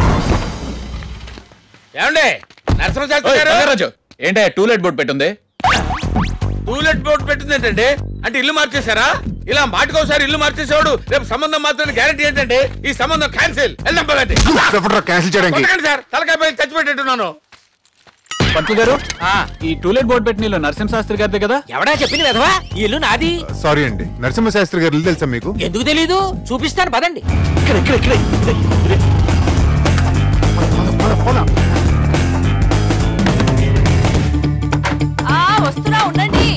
ఏమండి నరసింహశాస్త్రి గారు రాజు ఏంటే టూలెట్ బోర్డు పెట్టుంది టూలెట్ బోర్డు పెట్టింది ఏంటంటే అంటే ఇల్లు మార్చేశారా ఇలా మాటకోసారి ఇల్లు మార్చేసేవాడు రేపు సంబంధం మాత్రం గ్యారంటీ ఏంటంటే ఈ సంబంధం క్యాన్సిల్ వెళ్దాం పదండి క్యాన్సిల్ చేయడానికి కొట్టకండి సార్ తలకాయ పై చచ్చిపెట్టేట్టున్నాను పంతులు గారు ఈ టూలెట్ బోర్డు పెట్టిన ఇల్లు నరసింహశాస్త్రి గారిదే కదా ఎవడా చెప్పింది వెధవా ఈ ఇల్లు నాది సారీ అండి నరసింహ శాస్త్రి గారు ఇల్లు తెలుసా మీకు ఎందుకు తెలీదు చూపిస్తాను పదండి ఇక్కడ ఇక్కడ ఇక్కడ ఆ వస్తున్నా ఉండండి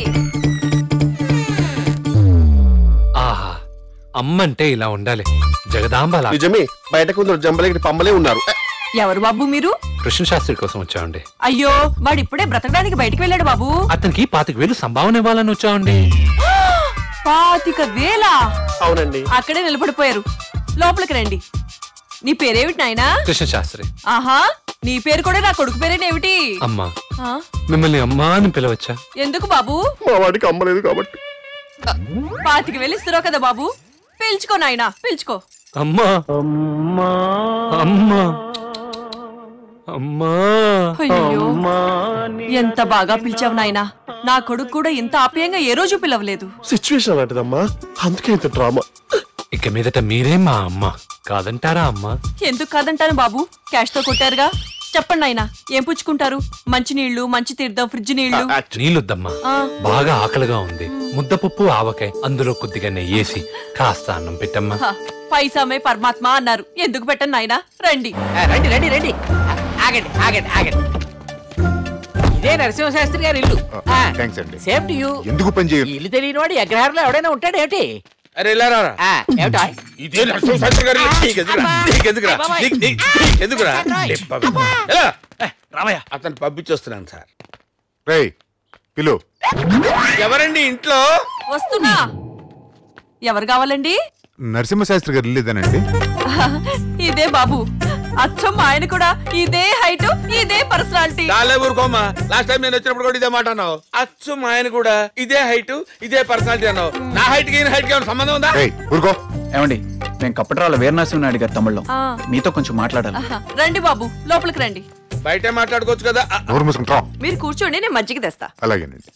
ఆహా అమ్మంటే ఇలా ఉండాలి జగదాంబలా నిజమే బయట కొందరు జంబలకి పంబలే ఉన్నారు ఎవరు బాబు మీరు కృష్ణ శాస్త్రి కోసం వచ్చామండి అయ్యో వాడు ఇప్పుడే బ్రతకడానికి బయటికి వెళ్ళాడు బాబు అతనికి పాతిక వేలు సంభావన ఇవ్వాలని వచ్చామండి పాతిక వేల అవునండి అక్కడే నిలబడిపోయారు లోపలికి రండి నీ పేరేమిటి నాయనా కృష్ణ శాస్త్రి ఆహా నీ పేరు కూడా నా కొడుకు పేరేనేమిటి అమ్మా ఆ, మిమ్మల్ని అమ్మా అని పిలవచ్చా ఎందుకు బాబు మా వాడికి అమ్మలేదు కాబట్టి పాతిక వేలు ఇస్తున్నావు కదా బాబు పిలుచుకో నాయనా పిలుచుకో అమ్మా అమ్మా అమ్మా అమ్మా అయ్యో ఎంత బాగా పిలిచావు నాయనా నా కొడుకు కూడా ఇంత ఆప్యాయంగా ఏ రోజు పిలవలేదు సిచ్యువేషన్ అలాంటిదమ్మా అందుకే ఇంత డ్రామా ఇక మీదట మీరే మా అమ్మ కాదంటారా అమ్మా ఎందుకు కాదంటాను బాబు క్యాష్ తో కొట్టారుగా చెప్పండి నాయనా ఏం పుచ్చుకుంటారు మంచి నీళ్లు మంచి తీర్థం ఫ్రిడ్జ్ నీళ్లు నీళ్ళొద్దమ్మా ఆ. బాగా ఆకలిగా ఉంది ముద్దపప్పు ఆవకాయ అందులో కొద్దిగా నెయ్యేసి కాస్త అన్నం పెట్టమ్మా హ, పైసామే పరమాత్మ అన్నారు ఎందుకు పెట్టండి నాయనా రండి ఆ, రండి రండి రండి ఆ, ఆగండి ఆగండి ఆగండి ఇదే నరసింహ శాస్త్రి గారి ఇల్లు థ్యాంక్స్ అండి సేమ్ టు యూ ఎందుకు పని చేయరు ఇల్లు తెలియని వాడు అగ్రహారంలో ఎవడైనా ఉంటాడు ఏమిటి అరే ఇలా రారా ఆ, ఏమిటా ఇదే నరసింహశాస్త్రి గారి ఇల్లు. నీకెందుకురా? నీకెందుకురా? నీకు- నీకు- నీకెందుకురా? లేప్పా. ఎలా? రామయ్య అతను పంపించొస్తున్నాను సార్ రేయ్ పిలు ఎవరండి ఇంట్లో వస్తున్నా ఎవరు కావాలండి నరసింహ శాస్త్రి గారు ఇల్లు ఇదేనండి ఇదే బాబు అచ్చం మా ఆయన కూడా ఇదే హైట్ ఇదే పర్సనాలిటీ చాలే ఊరుకోమ్మా లాస్ట్ టైం నేను వచ్చినప్పుడు కూడా ఇదే మాట అన్నావు అచ్చు మా ఆయన కూడా ఇదే హైట్ ఇదే పర్సనాలిటీ అన్నావు నా హైట్ కి హైట్ కి ఏమైనా సంబంధం ఉందా ఊరుకో ఏమండి మేము కప్పట్రాల వీరనరసింహ నాయుడు గారి తమ్ముళ్ళం ఆ. మీతో కొంచెం మాట్లాడాలి ఆహా, రండి బాబు లోపలికి రండి బయటే మాట్లాడుకోవచ్చు కదా ఆ, నోరు మూసుకుంటా మీరు కూర్చోండి నేను మజ్జిగ తెస్తా అలాగేనండి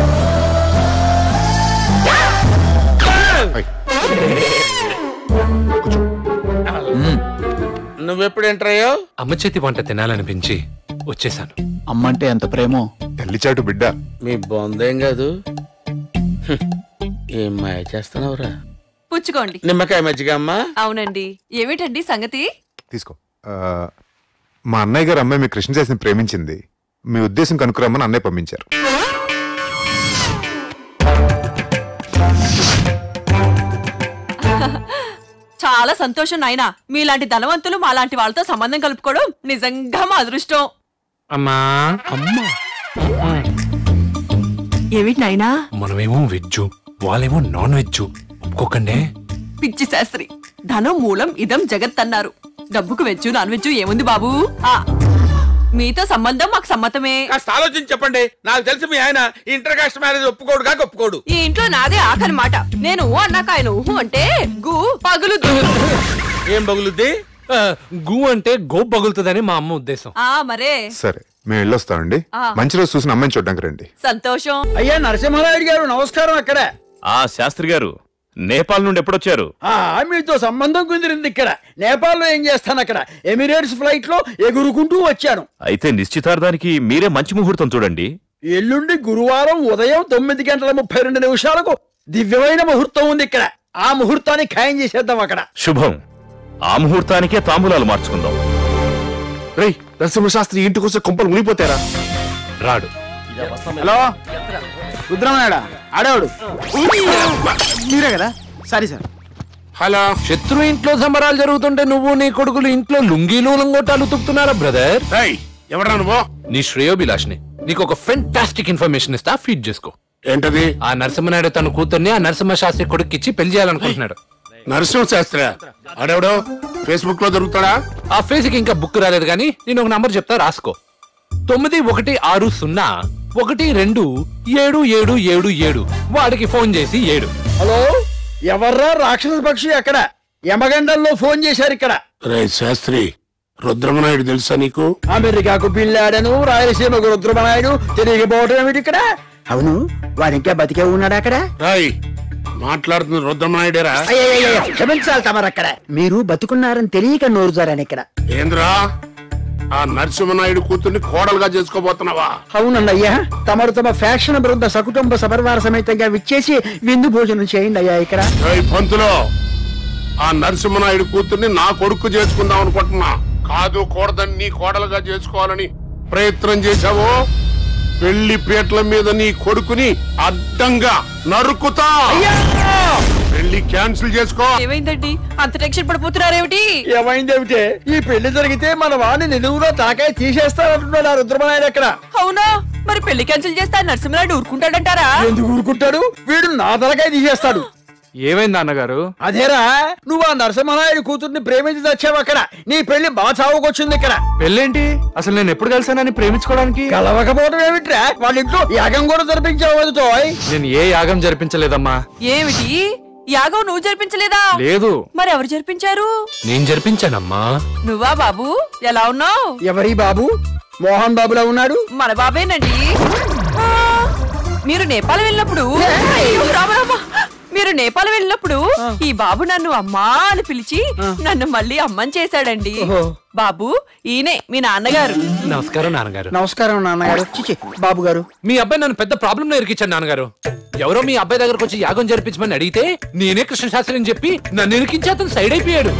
నువ్వెప్పుడు ఎంటర్ అయ్యావు అమ్మ చేతి వంట తినాలనిపించి వచ్చేసాను అమ్మ అంటే ఎంత ప్రేమో తల్లి చాటు బిడ్డ మీ బొందేం కాదు హ్మ్. ఏం మాయ చేస్తున్నావురా పుచ్చుకోండి నిమ్మకాయ మజ్జిగ అమ్మా అవునండి ఏమిటండి సంగతి తీసుకో ఆ, మా అన్నయ్య గారు అమ్మాయి మీ కృష్ణ శాస్త్రిని ప్రేమించింది మీ ఉద్దేశం కనుక్కురమ్మని అన్నయ్య పంపించారు చాలా సంతోషం నాయనా మీలాంటి ధనవంతులు మాలాంటి వాళ్ళతో సంబంధం కలుపుకోవడం నిజంగా మా అదృష్టం అమ్మా అమ్మా ఏమిటి నాయనా మనమేమో వెజ్ వాళ్ళేమో నాన్ వెజ్ ఒప్పుకోకండి పిచ్చి శాస్త్రి ధనం మూలం ఇదం జగత్ అన్నారు డబ్బుకు వెజ్జు నాన్ వెజ్జు ఏముంది బాబు ఆ మీతో సంబంధం మాకు సమ్మతమే కాస్త ఆలోచించి చెప్పండి నాకు తెలిసి మీ ఆయన ఇంటర్ కాస్ట్ మ్యారేజ్ ఒప్పుకోడు కాక ఒప్పుకోడు ఈ ఇంట్లో నాదే ఆఖరి మాట నేను ఊ అన్నాక ఆయన ఊహు అంటే గు పగులు ఏం పగులుద్ది గు అంటే గో పగులుతుందని మా అమ్మ ఉద్దేశం ఆ మరే సరే మేము వెళ్ళొస్తామండి ఆ. మంచి రోజు చూసిన అమ్మాయిని చూడడానికి రండి సంతోషం అయ్యా నరసింహనాయుడు గారు నమస్కారం అక్కడ ఆ శాస్త్రి గారు నేపాల్ నుండి ఎప్పుడొచ్చారు ఆ, మీతో సంబంధం కుదిరింది ఇక్కడ నేపాల్లో ఏం చేస్తాను అక్కడ ఎమిరేట్స్ ఫ్లైట్ లో ఎగురుకుంటూ వచ్చాను అయితే నిశ్చితార్థానికి మీరే మంచి ముహూర్తం చూడండి ఎల్లుండి గురువారం ఉదయం తొమ్మిది గంటల ముప్పై రెండు నిమిషాలకు దివ్యమైన ముహూర్తం ఉంది ఇక్కడ ఆ ముహూర్తాన్ని ఖాయం చేసేద్దాం అక్కడ శుభం ఆ ముహూర్తానికే తాంబూలాలు మార్చుకుందాం రేయ్ నరసింహశాస్త్రి ఇంటికి వస్తే కొంపలు మునిగిపోతారా రాడు హలో రుద్రమనాయుడ ఆడేవాడు మీరే కదా సరే సార్ హలో శత్రు ఇంట్లో సంబరాలు జరుగుతుంటే నువ్వు నీ కొడుకులు ఇంట్లో లుంగీలు లంగోటాలు తుక్కుతున్నారా బ్రదర్ ఎవరా నువ్వు నీ శ్రేయోభిలాష్ని నీకు ఒక ఫెంటాస్టిక్ ఇన్ఫర్మేషన్ ఇస్తా ఫీడ్ చేసుకో ఏంటది ఆ నరసింహనాయుడు తన కూతుర్ని ఆ నరసింహ శాస్త్రి కొడుక్కిచ్చి పెళ్లి చేయాలనుకుంటున్నాడు నరసింహశాస్త్రి ఆడెవడో ఫేస్బుక్ లో దొరుకుతాడా ఆ ఫేస్ కి ఇంకా బుక్ రాలేదు కానీ నేను ఒక నంబర్ చెప్తా రాసుకో తొమ్మిది ఒకటి ఆరు సున్నా ఒకటి రెండు ఏడు ఏడు ఏడు ఏడు వాడికి ఫోన్ చేసి ఏడు హలో ఎవర్రా రాక్షస పక్షి అక్కడ యమగండల్లో ఫోన్ చేశారు ఇక్కడ రే శాస్త్రి రుద్రమనాయుడు తెలుసా నీకు అమెరికాకు పిల్లాడను రాయలసీమకు రుద్రమనాయుడు తిరిగిపోవటం ఏమిటి ఇక్కడ అవును వాడు ఇంకా బతికే ఉన్నాడు అక్కడ రాయ్ మాట్లాడుతున్న రుద్రమనాయుడేరా అయ్యయ్యయ్య, క్షమించాలి తమరు అక్కడ మీరు బతుకున్నారని తెలియక నోరు జారని ఇక్కడ ఏంద్రా ఆ నరసింహనాయుడు కూతుర్ని కోడలుగా చేసుకోబోతున్నావా అవునండి అయ్యా తమరు తమ ఫ్యాషన్ బృంద సకుటుంబ సపరివార సమేతంగా విచ్చేసి విందు భోజనం చేయండి అయ్యా ఇక్కడ ఏయ్ పంతులో ఆ నరసింహనాయుడు కూతుర్ని నా కొడుకు చేసుకుందాం అనుకుంటున్నా కాదు కూడదని నీ కోడలుగా చేసుకోవాలని ప్రయత్నం చేశావో పెళ్లి పీటల మీద నీ కొడుకుని అడ్డంగా నరుకుతా పెళ్లి క్యాన్సిల్ చేసుకో ఏమైందండి అంత టెన్షన్ పడిపోతున్నారేమిటి ఏమైందేమిటే ఈ పెళ్లి జరిగితే మన వాడిని నిలువుగా తాకాయ తీసేస్తానంటున్నాడు ఆ రుద్రమనాయుడు అక్కడ అవునా మరి పెళ్లి క్యాన్సిల్ చేస్తే ఆ నరసింహనాయుడు ఊరుకుంటాడంటారా ఎందుకు ఊరుకుంటాడు వీడు నా తలకాయ తీసేస్తాడు ఏమైంది అన్నగారు అదేరా నువ్వు ఆ నరసింహనాయుడు కూతుర్ని ప్రేమించి తెచ్చావు అక్కడ నీ పెళ్లి బాగా చావుకొచ్చింది ఇక్కడ పెళ్ళేంటి అసలు నేను ఎప్పుడు కలిసానని ప్రేమించుకోవడానికి కలవకపోవడం ఏమిట్రా వాళ్ళ ఇంట్లో యాగం కూడా జరిపించావు తోయ్ నేను ఏ యాగం జరిపించలేదమ్మా ఏమిటి యాగం నువ్వు జరిపించలేదా లేదు మరి ఎవరు జరిపించారు నేను జరిపించానమ్మా నువ్వా బాబు ఎలా ఉన్నావు ఎవరి బాబు మోహన్ బాబులా ఉన్నాడు మన బాబేనండి ఆ, మీరు నేపాల్ వెళ్ళినప్పుడు అయ్యో, రామ, రామ. మీరు నేపాల్ వెళ్ళినప్పుడు ఈ బాబు నన్ను అమ్మా అని పిలిచి నన్ను మళ్ళీ అమ్మని చేశాడండి బాబు ఈయనే మీ నాన్నగారు నమస్కారం నాన్నగారు నమస్కారం నాన్నగారు చిచి బాబు గారు మీ అబ్బాయి నన్ను పెద్ద ప్రాబ్లం లో ఇరికిచ్చాడు నాన్నగారు ఎవరో మీ అబ్బాయి దగ్గరకు వచ్చి యాగం జరిపించమని అడిగితే నేనే కృష్ణశాస్త్రి అని చెప్పి నన్ను ఇరికించి అతను సైడ్ అయిపోయాడు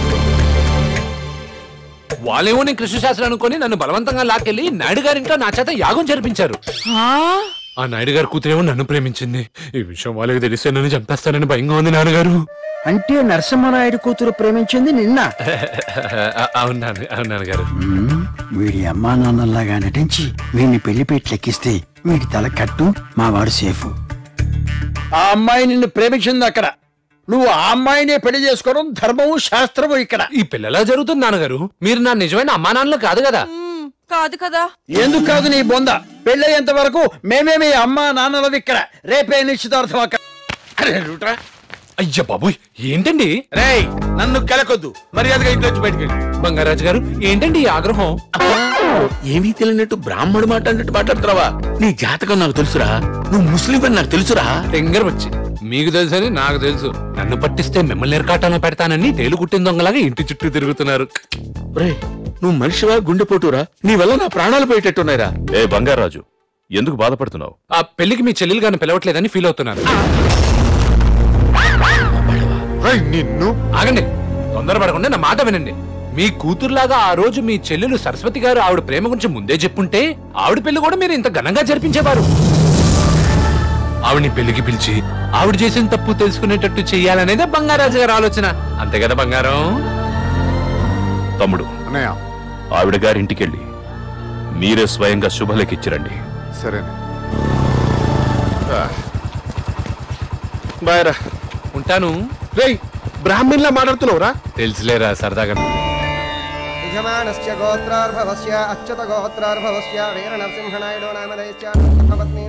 వాళ్ళేమో నేను కృష్ణశాస్త్రి అనుకొని నన్ను బలవంతంగా లాకెళ్ళి నాయుడు గారింట్లో నా చేత యాగం జరిపించారు ఆ నాయుడు గారి కూతురేమో నన్ను ప్రేమించింది ఈ విషయం వాళ్ళకి తెలిస్తే నన్ను చంపేస్తానని భయంగా ఉంది నాన్నగారు అంటే నరసింహనాయుడు కూతురు ప్రేమించింది నిన్న అవును నాన్న అవును నాన్నగారు మ్మ్. వీడి అమ్మా నాన్నల్లాగా నటించి వీడిని పెళ్లిపేట్లెక్కిస్తే వీడి తల కట్టు మా వాడు సేఫ్ ఆ అమ్మాయి నిన్ను ప్రేమించింది అక్కడ నువ్వు ఆ అమ్మాయినే పెళ్లి చేసుకోవడం ధర్మము శాస్త్రము ఇక్కడ ఈ పిల్లలా జరుగుతుంది నాన్నగారు మీరు నా నిజమైన అమ్మా నాన్నలు కాదు కదా కాదు కదా ఎందుకు కాదు నీ బొంద పెళ్ళయ్యేంత వరకు మేమే మీ అమ్మా నాన్నలవి ఇక్కడ రేపే నిశ్చితార్థం అక్కడ అయ్యా బాబోయ్ ఏంటండి రేయ్ నన్ను కెలకొద్దు మర్యాదగా ఇంట్లో వచ్చి బయటికి బంగారాజు గారు ఏంటండి ఈ ఆగ్రహం ఏమీ తెలియనట్టు బ్రాహ్మడు మాట అన్నట్టు మాట్లాడుతున్నావా నీ జాతకం నాకు తెలుసురా నువ్వు ముస్లిం అని నాకు తెలుసురా టెంగర్ వచ్చి మీకు తెలుసని నాకు తెలుసు నన్ను పట్టిస్తే మిమ్మల్ని ఎరకాటంలో పెడతానని తేలు కుట్టిన దొంగలాగా ఇంటి చుట్టూ తిరుగుతున్నారు రే నువ్వు మనిషివా గుండెపోటురా నీ వల్ల నా ప్రాణాలు పోయేటట్టున్నాయిరా ఏ బంగారాజు ఎందుకు బాధపడుతున్నావు ఆ పెళ్లికి మీ చెల్లెలు గారిని పిలవట్లేదని ఫీల్ అవుతున్నాను నిన్ను ఆగండి తొందరపడకుండా నా మాట వినండి మీ కూతురులాగా ఆ రోజు మీ చెల్లెలు సరస్వతి గారు ఆవిడ ప్రేమ గురించి ముందే చెప్పుంటే ఆవిడ పెళ్లి కూడా మీరు ఇంత ఘనంగా జరిపించేవారు ఆవిడ్ని పెళ్లికి పిలిచి ఆవిడ చేసిన తప్పు తెలుసుకునేటట్టు చెయ్యాలనేదే బంగారాజు గారి ఆలోచన అంతే కదా బంగారం తమ్ముడు అన్నయ్య ఆవిడ గారింటికెళ్ళి మీరే స్వయంగా శుభలేఖిచ్చిరండి సరే బాయరా ఉంటాను రేయ్ బ్రాహ్మణ్లా మాట్లాడుతున్నావురా తెలుసులేరా సరదాగా యజమానస్య గోత్రార్భవస్య అచ్యుత గోత్రార్భవస్య వీర నరసింహనాయుడు నామధేశ్చ పత్ని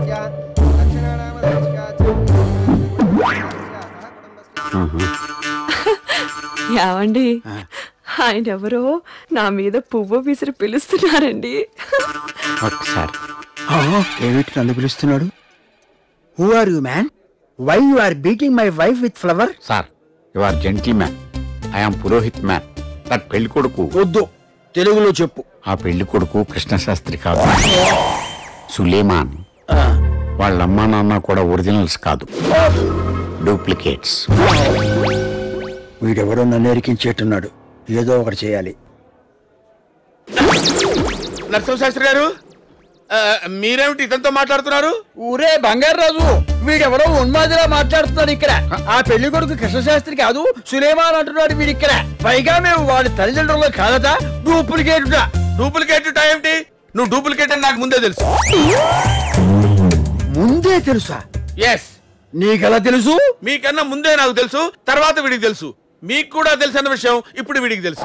యావండి ఆయన ఎవరో నా మీద పువ్వు విసిరి పిలుస్తున్నారండి ఒకసారి ఏమిటి నన్ను పిలుస్తున్నాడు who are you man why you are beating my wife with flower sir you are gentleman I'm purohit man that పెళ్లి కొడుకు వద్దు తెలుగులో చెప్పు ఆ పెళ్లి కొడుకు కృష్ణశాస్త్రి కాదు సులేమాన్ వాళ్ళ అమ్మా నాన్న కూడా ఒరిజినల్స్ కాదు డూప్లికేట్స్ వీడెవడో నన్ను ఎరికించేట్టున్నాడు ఏదో ఒకటి చేయాలి నరసింహశాస్త్రి గారు ఆ, మీరేమిటి ఇతనితో మాట్లాడుతున్నారు ఊరే బంగారు రాజు వీడెవడో ఉన్మాదిలా మాట్లాడుతున్నాడు ఇక్కడ ఆ పెళ్లి కొడుకు కృష్ణశాస్త్రి కాదు సులేమాన్ అంటున్నాడు వీడు ఇక్కడ పైగా మేము వాడి తల్లిదండ్రులు కాదట డూప్లికేట్ డూప్లికేట్ ఏమిటి నువ్వు డూప్లికేట్ అని నాకు ముందే తెలుసు ముందే తెలుసా ఎస్ నీకెలా తెలుసు మీకన్నా ముందే నాకు తెలుసు తర్వాత వీడికి తెలుసు మీకు కూడా తెలుసు అన్న విషయం ఇప్పుడు వీడికి తెలుసు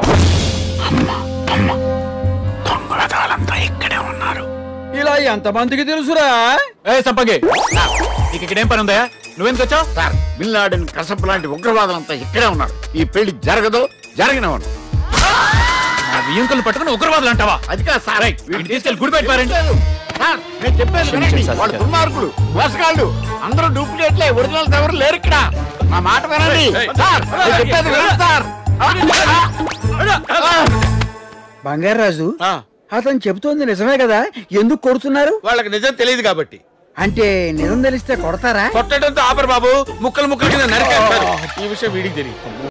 దొంగలదాలంతా ఇక్కడే ఉన్నారు ఇలా ఎంతమందికి తెలుసురా ఏ సంపంగి నీకు ఇక్కడేం పని ఉందా నువ్వెందుకు వచ్చావు సార్ బిన్ లాడెన్ కసప్ లాంటి ఉగ్రవాదులంతా ఇక్కడే ఉన్నారు ఈ పెళ్లి జరగదు జరగనివ్వను నా వియ్యంకులను పట్టుకుని ఉగ్రవాదులు అంటావా అది కాదు సార్ వీడిని తీసుకెళ్ళి గుడి పెట్టారండి సార్ నేను చెప్పేది వినండి వాడు దుర్మార్గుడు మోసగాళ్ళు అందరూ డూప్లికేట్లే ఒరిజినల్స్ ఎవరు లేరు ఇక్కడ నా మాట వినండి సార్ నేను చెప్పేది వినండి సార్ బంగారు రాజు అతను చెబుతోంది నిజమే కదా ఎందుకు కొడుతున్నారు వాళ్ళకి నిజం తెలియదు కాబట్టి అంటే నిజం తెలిస్తే కొడతారా కొట్టడంతో ఆపరు బాబు ముక్కలు ముక్కలు కింద నరికేస్తారు ఈ విషయం వీడికి తెలియదు